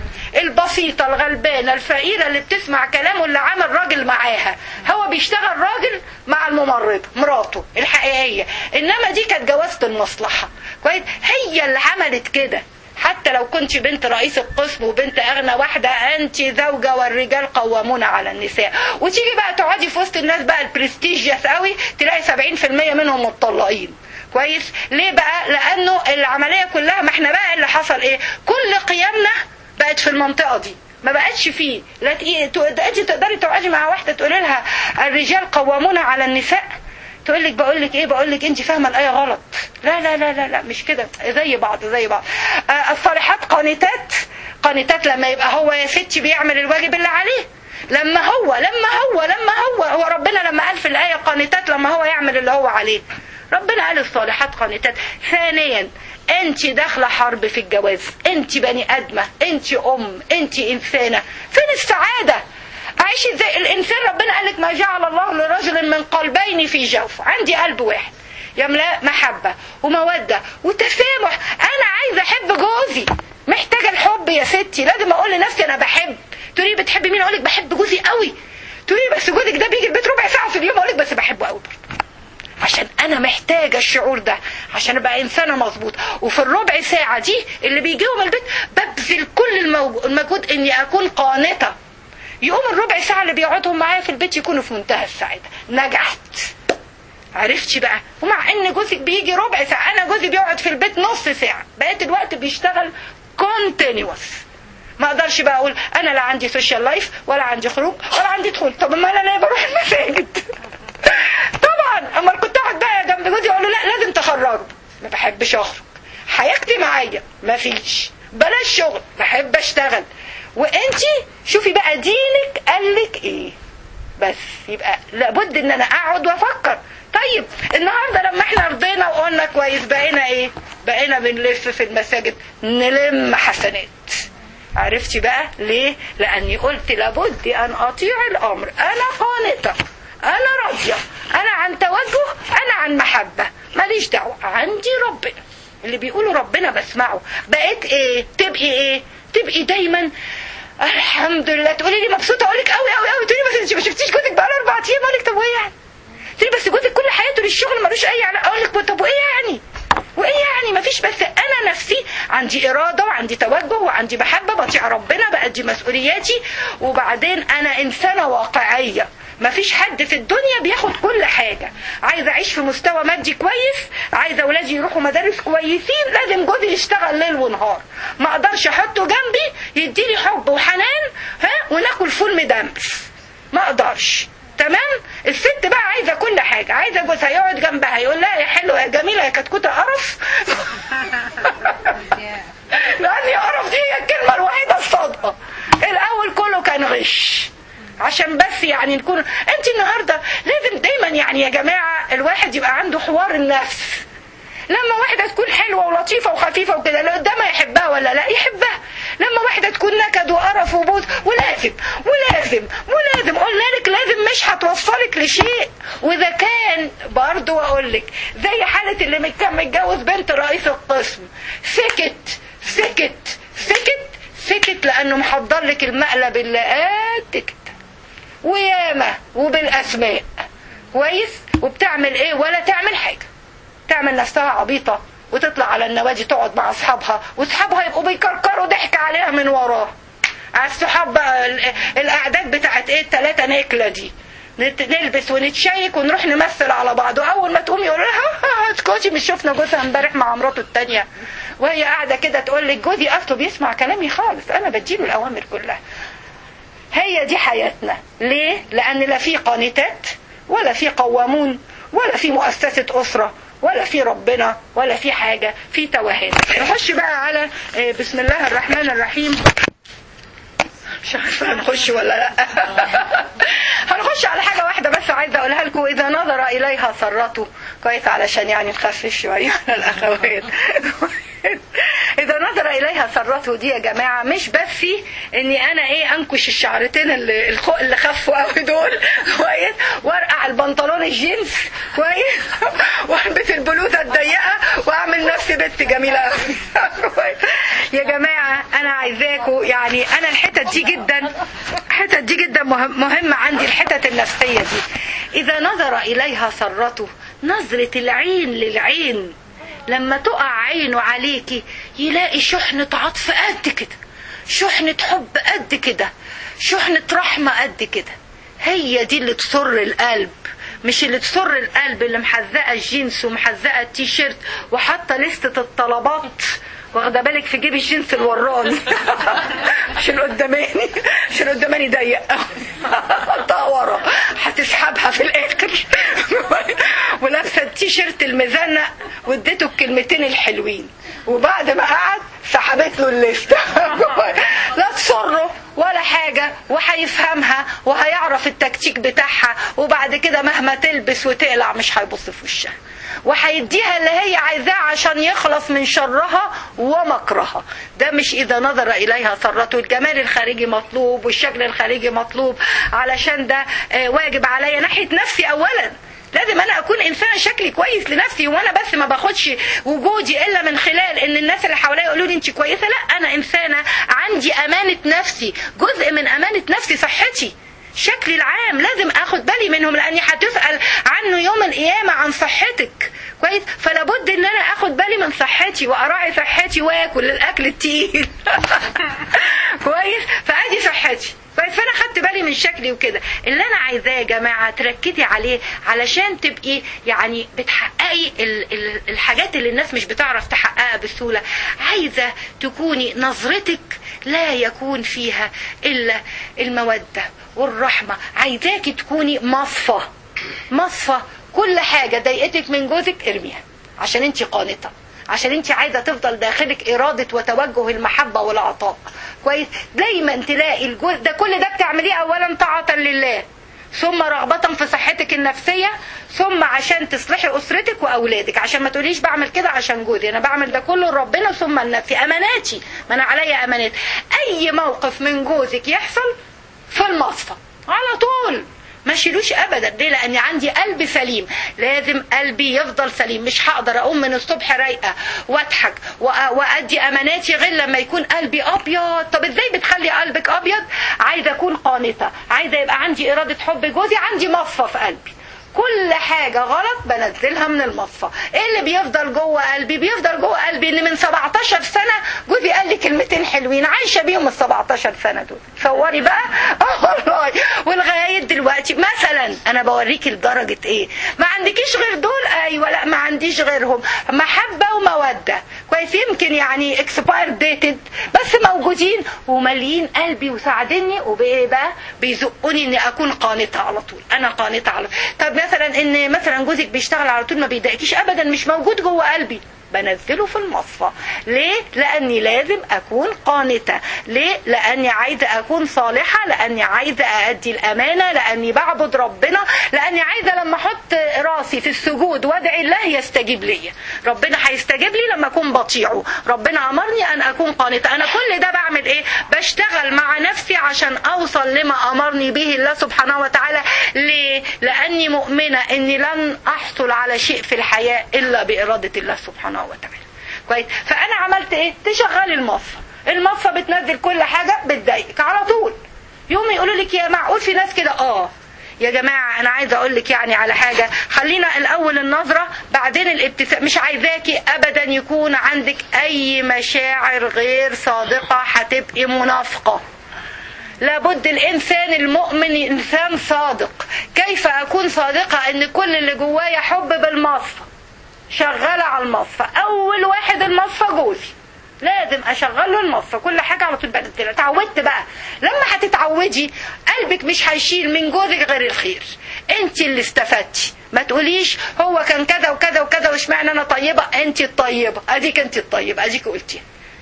البسيطة الغلبانة الفقيرة اللي بتسمع كلامه اللي عامل راجل معاها هو بيشتغل راجل مع الممرضة مراته الحقيقية إنما دي كانت جوازة المصلحة كويس هي اللي عملت كده حتى لو كنت بنت رئيس القسم وبنت اغنى واحده انت زوجه والرجال قوامون على النساء وتيجي بقى تقعدي في وسط الناس بقى البرستيجيوس قوي تلاقي 70% منهم متطلقين كويس ليه بقى لانه العمليه كلها ما احنا بقى اللي حصل ايه كل قيمنا بقت في المنطقه دي ما بقتش فيه لا انت تقدري تقعدي مع واحده تقولي لها الرجال قوامون على النساء تقول لك بقول لك ايه بقول لك انت فاهمه الايه غلط لا لا لا لا لا مش كده زي بعض زي بعض آه الصالحات قانتات قانتات لما يبقى هو يا ستي بيعمل الواجب اللي عليه لما هو لما هو لما هو هو ربنا لما قال في الايه قانتات لما هو يعمل اللي هو عليه ربنا قال الصالحات قانتات ثانيا انت داخله حرب في الجواز انت بني ادمه انت ام انت انسانه فين السعاده عيشي ازاي الانسان ربنا قال لك ما جعل الله لرجل من قلبين في جوف عندي قلب واحد يملا محبه وموده وتسامح انا عايزه احب جوزي محتاجه الحب يا ستي لازم اقول لنفسي انا بحب تقولي بتحبي مين اقول لك بحب جوزي قوي تقولي بس جوزك ده بيجي البيت ربع ساعه في اليوم اقول لك بس بحبه قوي برضه عشان انا محتاجه الشعور ده عشان ابقى انسانه مظبوطه وفي الربع ساعه دي اللي بيجيهم البيت ببذل كل المجهود اني اكون قانته يقوم الربع ساعه اللي بيقعدهم معايا في البيت يكونوا في منتهى السعاده نجحت عرفتي بقى ومع ان جوزك بيجي ربع ساعه انا جوزي بيقعد في البيت نص ساعه بقيت الوقت بيشتغل كونتينيوس ما اقدرش بقى اقول انا لا عندي سوشيال لايف ولا عندي خروج ولا عندي دخول طب ما انا بروح المساجد طبعا اما كنت اقعد بقى جنب جوزي اقول له لا لازم تخرجوا ما بحبش اخرج حياه اجتماعيه ما فيش بلاش شغل بحب اشتغل وانتي شوفي بقى دينك قالك ايه بس يبقى لابد ان انا اقعد وافكر طيب النهارده لما احنا رضينا وقلنا كويس بقينا ايه بقينا بنلف في المساجد نلم حسنات عرفتي بقى ليه لاني قلت لابد ان اطيع الامر انا قانته انا راضيه انا عن توجه انا عن محبه ماليش دعوه عندي ربنا اللي بيقولوا ربنا بسمعه بقيت ايه تبقي ايه تبقي دايما الحمد لله تقولي لي مبسوطه اقول لك قوي قوي قوي تقولي بس انت ما شفتيش جوزك بقى له اربع ايام اقول لك طب وايه يعني تقولي بس جوزك كل حياته للشغل ملوش اي علاقه اقول لك طب وايه يعني وايه يعني ما فيش بس انا نفسي عندي اراده وعندي توجه وعندي محبه بطيع ربنا بادي مسؤولياتي وبعدين انا انسانه واقعيه ما فيش حد في الدنيا بياخد كل حاجة عايزة أعيش في مستوى مادي كويس عايزة أولادي يروحوا مدارس كويسين لازم جوزي يشتغل ليل ونهار ما أقدرش أحطه جنبي يديني حب وحنان ها وناكل فول مدمس ما أقدرش تمام الست بقى عايزه كل حاجه عايزه جوزها يقعد جنبها يقول لها يا حلوه يا جميله يا كتكوته قرف لان قرف دي هي الكلمه الوحيده الصادقه الاول كله كان غش عشان بس يعني نكون انت النهارده لازم دايما يعني يا جماعه الواحد يبقى عنده حوار النفس لما واحدة تكون حلوة ولطيفة وخفيفة وكده اللي قدامها يحبها ولا لا يحبها لما واحدة تكون نكد وقرف وبوز ولازم ولازم ولازم قلنا لك لازم مش هتوصلك لشيء واذا كان برضه اقول لك زي حالة اللي كان متجوز بنت رئيس القسم سكت سكت سكت سكت لانه محضر لك المقلب اللي قد كده وياما وبالاسماء كويس وبتعمل ايه ولا تعمل حاجه تعمل نفسها عبيطه وتطلع على النوادي تقعد مع اصحابها واصحابها يبقوا بيكركروا ضحك عليها من وراه على الصحاب بقى ال- الاعداد بتاعت ايه التلاتة نكلة دي نت- نلبس ونتشيك ونروح نمثل على بعض واول ما تقوم يقول لها اسكتي مش شفنا جوزها امبارح مع مراته التانية وهي قاعده كده تقول لك جوزي اصله بيسمع كلامي خالص انا بديله الاوامر كلها هي دي حياتنا ليه لان لا في قانتات ولا في قوامون ولا في مؤسسه اسره ولا في ربنا ولا في حاجه في توهان نخش بقى على آه، بسم الله الرحمن الرحيم مش عارفه هنخش ولا لا هنخش على حاجه واحده بس عايزه اقولها لكم اذا نظر اليها سرته كويس علشان يعني نخفف شويه على الاخوات اذا نظر اليها سرته دي يا جماعه مش بس اني انا ايه انكش الشعرتين اللي الخو اللي خفوا قوي دول كويس وارقع البنطلون الجينز كويس والبس البلوزه الضيقه واعمل نفسي بنت جميله قوي يا جماعه انا عايزاكم يعني انا الحتت دي جدا الحتت دي جدا مهم مهمه عندي الحتت النفسيه دي اذا نظر اليها سرته نظره العين للعين لما تقع عينه عليكي يلاقي شحنة عطف قد كده شحنة حب قد كده شحنة رحمة قد كده هي دي اللي تسر القلب مش اللي تسر القلب اللي محزقة الجينز ومحزقة التيشيرت وحاطة لستة الطلبات واخده بالك في جيب الجنس الوراني عشان قداماني عشان قداماني ضيق حطها ورا هتسحبها في الاخر ولابسه التيشيرت المزنق واديته الكلمتين الحلوين وبعد ما قعد سحبت له الليسته لا تسره ولا حاجة وهيفهمها وهيعرف التكتيك بتاعها وبعد كده مهما تلبس وتقلع مش هيبص في وشها وهيديها اللي هي عايزاه عشان يخلص من شرها ومكرها ده مش اذا نظر اليها سرته الجمال الخارجي مطلوب والشكل الخارجي مطلوب علشان ده آه، واجب عليا ناحيه نفسي اولا لازم انا اكون انسانه شكلي كويس لنفسي وانا بس ما باخدش وجودي الا من خلال ان الناس اللي حواليا يقولوا لي انت كويسه لا انا انسانه عندي امانه نفسي جزء من امانه نفسي صحتي شكلي العام لازم اخد بالي منهم لاني هتسال عنه يوم القيامه عن صحتك كويس فلا بد ان انا اخد بالي من صحتي واراعي صحتي واكل الاكل التقيل كويس فادي صحتي كويس فانا خدت بالي من شكلي وكده اللي انا عايزاه يا جماعه تركزي عليه علشان تبقي يعني بتحققي ال- ال- الحاجات اللي الناس مش بتعرف تحققها بسهوله عايزه تكوني نظرتك لا يكون فيها الا الموده والرحمه عايزاكي تكوني مصفى مصفى كل حاجه ضايقتك من جوزك ارميها عشان انت قانطه عشان انت عايزه تفضل داخلك اراده وتوجه المحبه والعطاء كويس دايما تلاقي الجزء ده كل ده بتعمليه اولا طاعه لله ثم رغبة في صحتك النفسية ثم عشان تصلحي أسرتك وأولادك عشان ما تقوليش بعمل كده عشان جوزي أنا بعمل ده كله لربنا ثم لنفسي أماناتي ما أنا عليا أمانات أي موقف من جوزك يحصل في المصفى على طول ما شيلوش ابدا ليه لاني عندي قلب سليم لازم قلبي يفضل سليم مش هقدر اقوم من الصبح رايقه واضحك وأ- وادي اماناتي غير لما يكون قلبي ابيض طب ازاي بتخلي قلبك ابيض عايزه اكون قانته عايزه يبقى عندي اراده حب جوزي عندي مصفى في قلبي كل حاجة غلط بنزلها من المصفى ايه اللي بيفضل جوه قلبي بيفضل جوه قلبي ان من 17 سنة جوزي قال لي كلمتين حلوين عايشة بيهم ال 17 سنة دول تصوري بقى اه والله ولغاية دلوقتي مثلا انا بوريكي لدرجة ايه ما عندكيش غير دول ايوه لا ما عنديش غيرهم محبة ومودة كويس يمكن يعني اكسباير ديتد بس موجودين ومالين قلبي وساعدني وبايه بقى بيزقوني اني اكون قانته على طول انا قانته على طب مثلا ان مثلا جوزك بيشتغل على طول ما بيضايقكيش ابدا مش موجود جوه قلبي بنزله في المصفى ليه لاني لازم اكون قانته ليه لاني عايزه اكون صالحه لاني عايزه اادي الامانه لاني بعبد ربنا لاني عايزه لما احط راسي في السجود وادعي الله يستجيب لي ربنا هيستجيب لي لما اكون بطيعه ربنا امرني ان اكون قانته انا كل ده بعمل ايه بشتغل مع نفسي عشان اوصل لما امرني به الله سبحانه وتعالى ليه لاني مؤمنه اني لن احصل على شيء في الحياه الا باراده الله سبحانه وتعالى كويس فانا عملت ايه تشغلي المصفى المصفى بتنزل كل حاجه بتضايقك على طول يوم يقولوا لك يا معقول في ناس كده اه يا جماعة أنا عايزة أقول لك يعني على حاجة خلينا الأول النظرة بعدين الابتسام مش عايزاكي أبدا يكون عندك أي مشاعر غير صادقة هتبقي منافقة لابد الانسان المؤمن انسان صادق كيف اكون صادقة ان كل اللي جوايا حب بالمصفى شغالة على المصفى اول واحد المصفى جوزي لازم اشغل له المصفى كل حاجة على طول بدل اتعودت بقى لما هتتعودي قلبك مش هيشيل من جوزك غير الخير انت اللي استفدتي ما تقوليش هو كان كذا وكذا وكذا واشمعنى انا طيبة انت الطيبة اديك انت الطيبة اديك قلتيها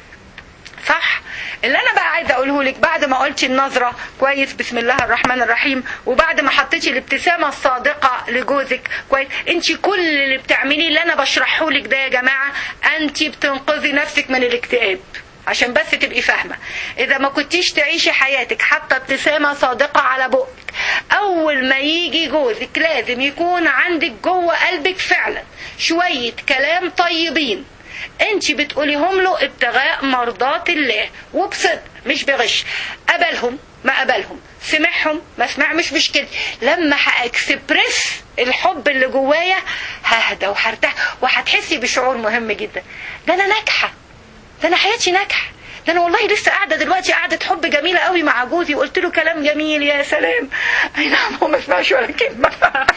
صح اللي انا بقى عايزه اقوله لك بعد ما قلتي النظره كويس بسم الله الرحمن الرحيم وبعد ما حطيتي الابتسامه الصادقه لجوزك كويس انت كل اللي بتعمليه اللي انا بشرحه لك ده يا جماعه انت بتنقذي نفسك من الاكتئاب عشان بس تبقي فاهمة إذا ما كنتيش تعيشي حياتك حتى ابتسامة صادقة على بقك أول ما يجي جوزك لازم يكون عندك جوه قلبك فعلا شوية كلام طيبين انت بتقوليهم له ابتغاء مرضات الله وبصدق مش بغش قبلهم ما قبلهم سمعهم ما سمع مش مشكلة لما هاكسبرس الحب اللي جوايا ههدى وهرتاح وهتحسي بشعور مهم جدا ده انا ناجحه ده انا حياتي ناجحه ده انا والله لسه قاعده دلوقتي قعده حب جميله قوي مع جوزي وقلت له كلام جميل يا سلام اي نعم هو ما سمعش ولا كلمه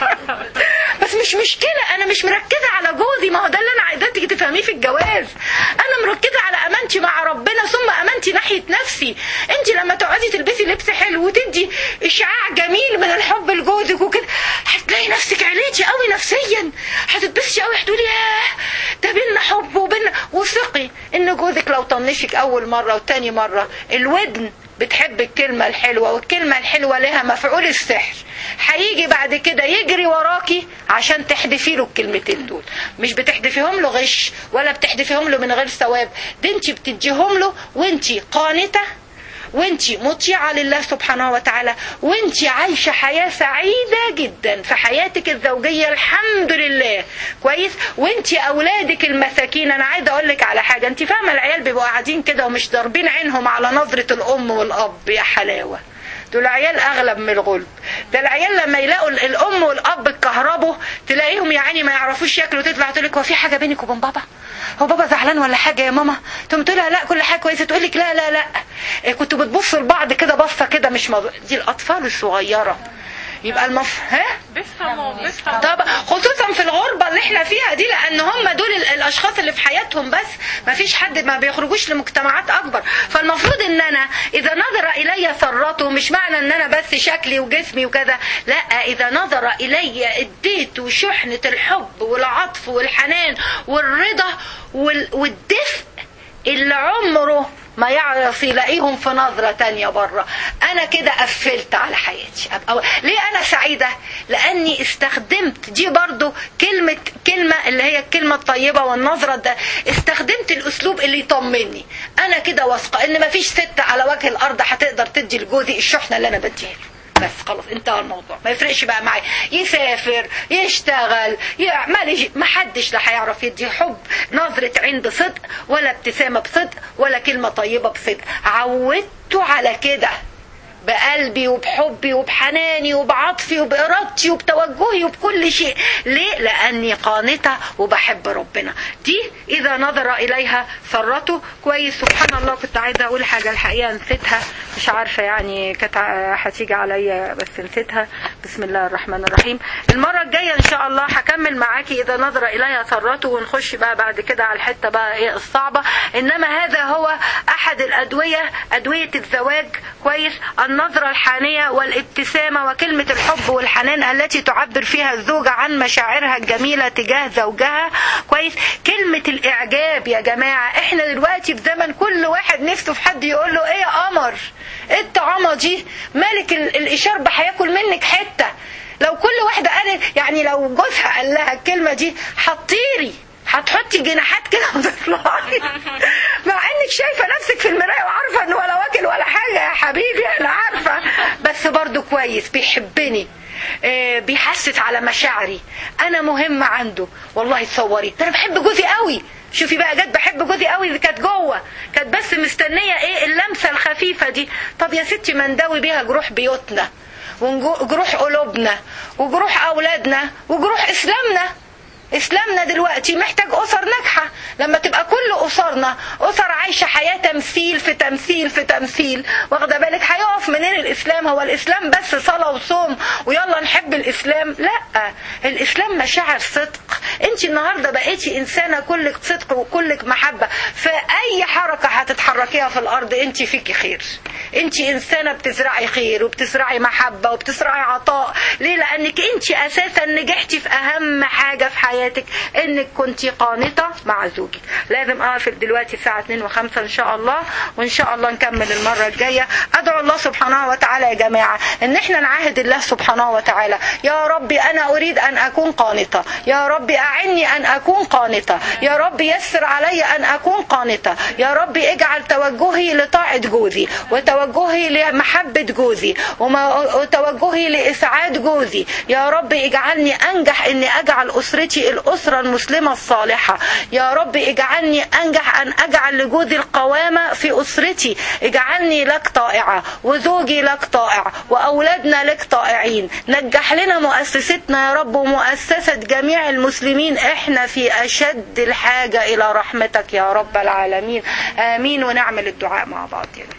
بس مش مشكله انا مش مركزه على جوزي ما هو ده اللي انا عايزاك تفهميه في الجواز انا مركزه على امانتي مع ربنا ثم امانتي ناحيه نفسي انت لما تقعدي تلبسي لبس حلو وتدي اشعاع جميل من الحب لجوزك وكده هتلاقي نفسك عليتي قوي نفسيا هتتبسطي قوي هتقولي ياه ده بينا حب وبينا وثقي ان جوزك لو طنشك اول مره وتاني مره الودن بتحب الكلمة الحلوة والكلمة الحلوة لها مفعول السحر هيجي بعد كده يجري وراكي عشان تحدفي له الكلمتين دول مش بتحدفيهم له غش ولا بتحدفيهم له من غير ثواب ده انت بتديهم له وانت قانتة وانت مطيعة لله سبحانه وتعالى وانت عايشة حياة سعيدة جدا في حياتك الزوجية الحمد لله كويس وانت اولادك المساكين انا عايزة اقول لك على حاجة انت فاهمة العيال بيبقوا قاعدين كده ومش ضاربين عينهم على نظرة الام والاب يا حلاوة دول عيال اغلب من الغلب ده العيال لما يلاقوا الام والاب اتكهربوا تلاقيهم يا عيني ما يعرفوش ياكلوا تطلع تقول لك هو في حاجه بينك وبين بابا هو بابا زعلان ولا حاجه يا ماما تقوم تقول لها لا كل حاجه كويسه تقول لك لا لا لا إيه كنتوا بتبصوا لبعض كده بصه كده مش موضوع دي الاطفال الصغيره يبقى المف ها بيفهموا بيفهموا طب خصوصا في الغربة اللي احنا فيها دي لان هم دول ال- الاشخاص اللي في حياتهم بس ما فيش حد ما بيخرجوش لمجتمعات اكبر فالمفروض ان انا اذا نظر الي ثرته مش معنى ان انا بس شكلي وجسمي وكذا لا اذا نظر الي اديته شحنة الحب والعطف والحنان والرضا وال- والدفء اللي عمره ما يعرف يلاقيهم في نظرة تانية بره أنا كده قفلت على حياتي أبقى ليه أنا سعيدة لأني استخدمت دي برضو كلمة كلمة اللي هي الكلمة الطيبة والنظرة ده استخدمت الأسلوب اللي يطمني أنا كده واثقة إن مفيش ست على وجه الأرض هتقدر تدي لجوزي الشحنة اللي أنا بديها له بس خلاص انتهى الموضوع ما يفرقش بقى معايا يسافر يشتغل يعمل ما حدش لا هيعرف يدي حب نظرة عين بصدق ولا ابتسامة بصدق ولا كلمة طيبة بصدق عودته على كده بقلبي وبحبي وبحناني وبعطفي وبإرادتي وبتوجهي وبكل شيء ليه؟ لأني قانتة وبحب ربنا دي إذا نظر إليها سرته كويس سبحان الله كنت عايزة أقول حاجة الحقيقة نسيتها مش عارفة يعني كانت ع- هتيجي عليا بس نسيتها بسم الله الرحمن الرحيم المرة الجاية إن شاء الله هكمل معاكي إذا نظر إليها سرته ونخش بقى بعد كده على الحتة بقى إيه الصعبة إنما هذا هو أحد الأدوية أدوية الزواج كويس النظرة الحانية والابتسامة وكلمة الحب والحنان التي تعبر فيها الزوجة عن مشاعرها الجميلة تجاه زوجها كويس كلمة الإعجاب يا جماعة إحنا دلوقتي في زمن كل واحد نفسه في حد يقول له إيه يا قمر إيه الطعامة دي مالك ال- الإشارب هياكل منك حتة لو كل واحدة قالت يعني لو جوزها قال لها الكلمة دي هتطيري هتحطي جناحات كده وتطلعي مع انك شايفه نفسك في المرايه وعارفه انه ولا واكل ولا حاجه يا حبيبي انا عارفه بس برضو كويس بيحبني آه، بيحسس على مشاعري انا مهمه عنده والله تصوري ده انا بحب جوزي قوي شوفي بقى جت بحب جوزي قوي دي كانت جوه كانت بس مستنيه ايه اللمسه الخفيفه دي طب يا ستي ما نداوي بيها جروح بيوتنا وجروح قلوبنا وجروح اولادنا وجروح اسلامنا اسلامنا دلوقتي محتاج اسر ناجحه لما تبقى كل اسرنا اسر عايشه حياه تمثيل في تمثيل في تمثيل واخده بالك هيقف منين الاسلام هو الاسلام بس صلاه وصوم ويلا نحب الاسلام لا الاسلام مشاعر صدق انت النهارده بقيتي انسانه كلك صدق وكلك محبه فاي حركه هتتحركيها في الارض انت فيكي خير انت انسانه بتزرعي خير وبتزرعي محبه وبتزرعي عطاء ليه لانك انت اساسا نجحتي في اهم حاجه في حياتك حياتك انك كنت قانطه مع زوجك لازم اقفل دلوقتي الساعه 2 و5 ان شاء الله وان شاء الله نكمل المره الجايه ادعو الله سبحانه وتعالى يا جماعه ان احنا نعاهد الله سبحانه وتعالى يا ربي انا اريد ان اكون قانطه يا ربي اعني ان اكون قانطه يا ربي يسر علي ان اكون قانطه يا ربي اجعل توجهي لطاعه جوزي وتوجهي لمحبه جوزي وتوجهي لاسعاد جوزي يا ربي اجعلني انجح اني اجعل اسرتي الأسرة المسلمة الصالحة يا رب اجعلني أنجح أن أجعل لجوزي القوامة في أسرتي اجعلني لك طائعة وزوجي لك طائع وأولادنا لك طائعين نجح لنا مؤسستنا يا رب ومؤسسة جميع المسلمين احنا في أشد الحاجة إلى رحمتك يا رب العالمين آمين ونعمل الدعاء مع بعض يعني.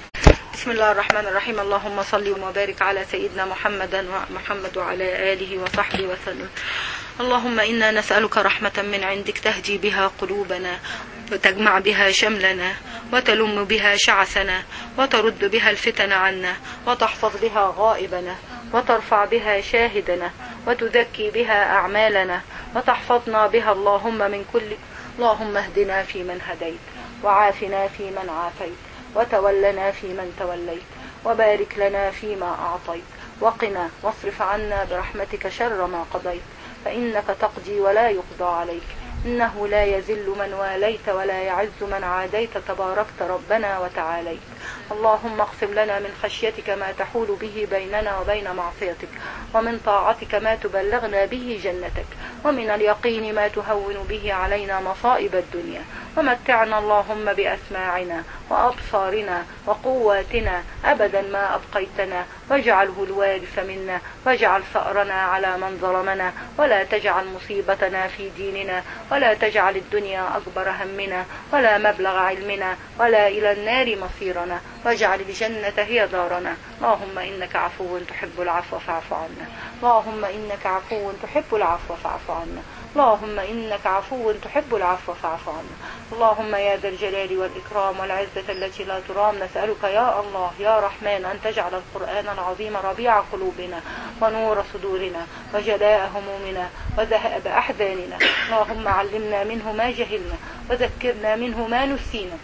بسم الله الرحمن الرحيم اللهم صل وبارك على سيدنا محمد محمد وعلى آله وصحبه وسلم اللهم إنا نسألك رحمة من عندك تهدي بها قلوبنا وتجمع بها شملنا وتلم بها شعثنا وترد بها الفتن عنا وتحفظ بها غائبنا وترفع بها شاهدنا وتزكي بها أعمالنا وتحفظنا بها اللهم من كل اللهم اهدنا فيمن هديت وعافنا فيمن عافيت وتولنا فيمن توليت وبارك لنا فيما أعطيت وقنا واصرف عنا برحمتك شر ما قضيت فإنك تقضي ولا يقضى عليك إنه لا يذل من واليت ولا يعز من عاديت تباركت ربنا وتعاليت اللهم اغفر لنا من خشيتك ما تحول به بيننا وبين معصيتك ومن طاعتك ما تبلغنا به جنتك ومن اليقين ما تهون به علينا مصائب الدنيا ومتعنا اللهم بأسماعنا وأبصارنا وقواتنا أبدا ما أبقيتنا واجعله الوارث منا واجعل ثأرنا على من ظلمنا ولا تجعل مصيبتنا في ديننا ولا تجعل الدنيا أكبر همنا ولا مبلغ علمنا ولا إلى النار مصيرنا واجعل الجنة هي دارنا اللهم إنك عفو تحب العفو فاعف عنا اللهم إنك عفو تحب العفو فاعف عنا اللهم إنك عفو تحب العفو فاعف عنا اللهم يا ذا الجلال والإكرام والعزة التي لا ترام نسألك يا الله يا رحمن أن تجعل القرآن العظيم ربيع قلوبنا ونور صدورنا وجلاء همومنا وذهاب أحزاننا اللهم علمنا منه ما جهلنا وذكرنا منه ما نسينا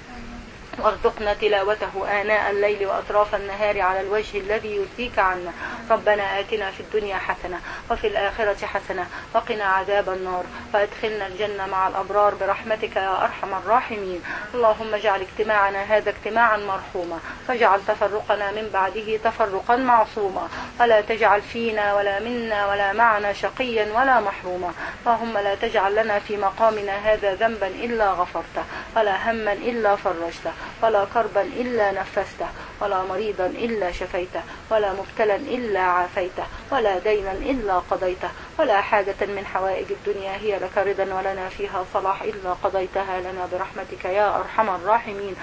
وارزقنا تلاوته آناء الليل وأطراف النهار على الوجه الذي يرضيك عنا ربنا آتنا في الدنيا حسنة وفي الآخرة حسنة وقنا عذاب النار وأدخلنا الجنة مع الأبرار برحمتك يا أرحم الراحمين اللهم اجعل اجتماعنا هذا اجتماعا مرحوما واجعل تفرقنا من بعده تفرقا معصوما ولا تجعل فينا ولا منا ولا معنا شقيا ولا محروما اللهم لا تجعل لنا في مقامنا هذا ذنبا إلا غفرته ولا هما إلا فرجته ولا كربا إلا نفسته ولا مريضا إلا شفيته ولا مبتلا إلا عافيته ولا دينا إلا قضيته ولا حاجة من حوائج الدنيا هي لك رضا ولنا فيها صلاح إلا قضيتها لنا برحمتك يا أرحم الراحمين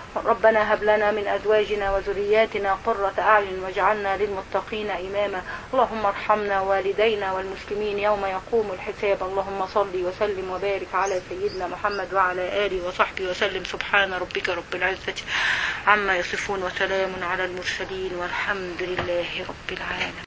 ربنا هب لنا من أزواجنا وذرياتنا قرة أعين واجعلنا للمتقين إماما اللهم ارحمنا والدينا والمسلمين يوم يقوم الحساب اللهم صل وسلم وبارك على سيدنا محمد وعلى آله وصحبه وسلم سبحان ربك رب العزة عما يصفون وسلام على المرسلين والحمد لله رب العالمين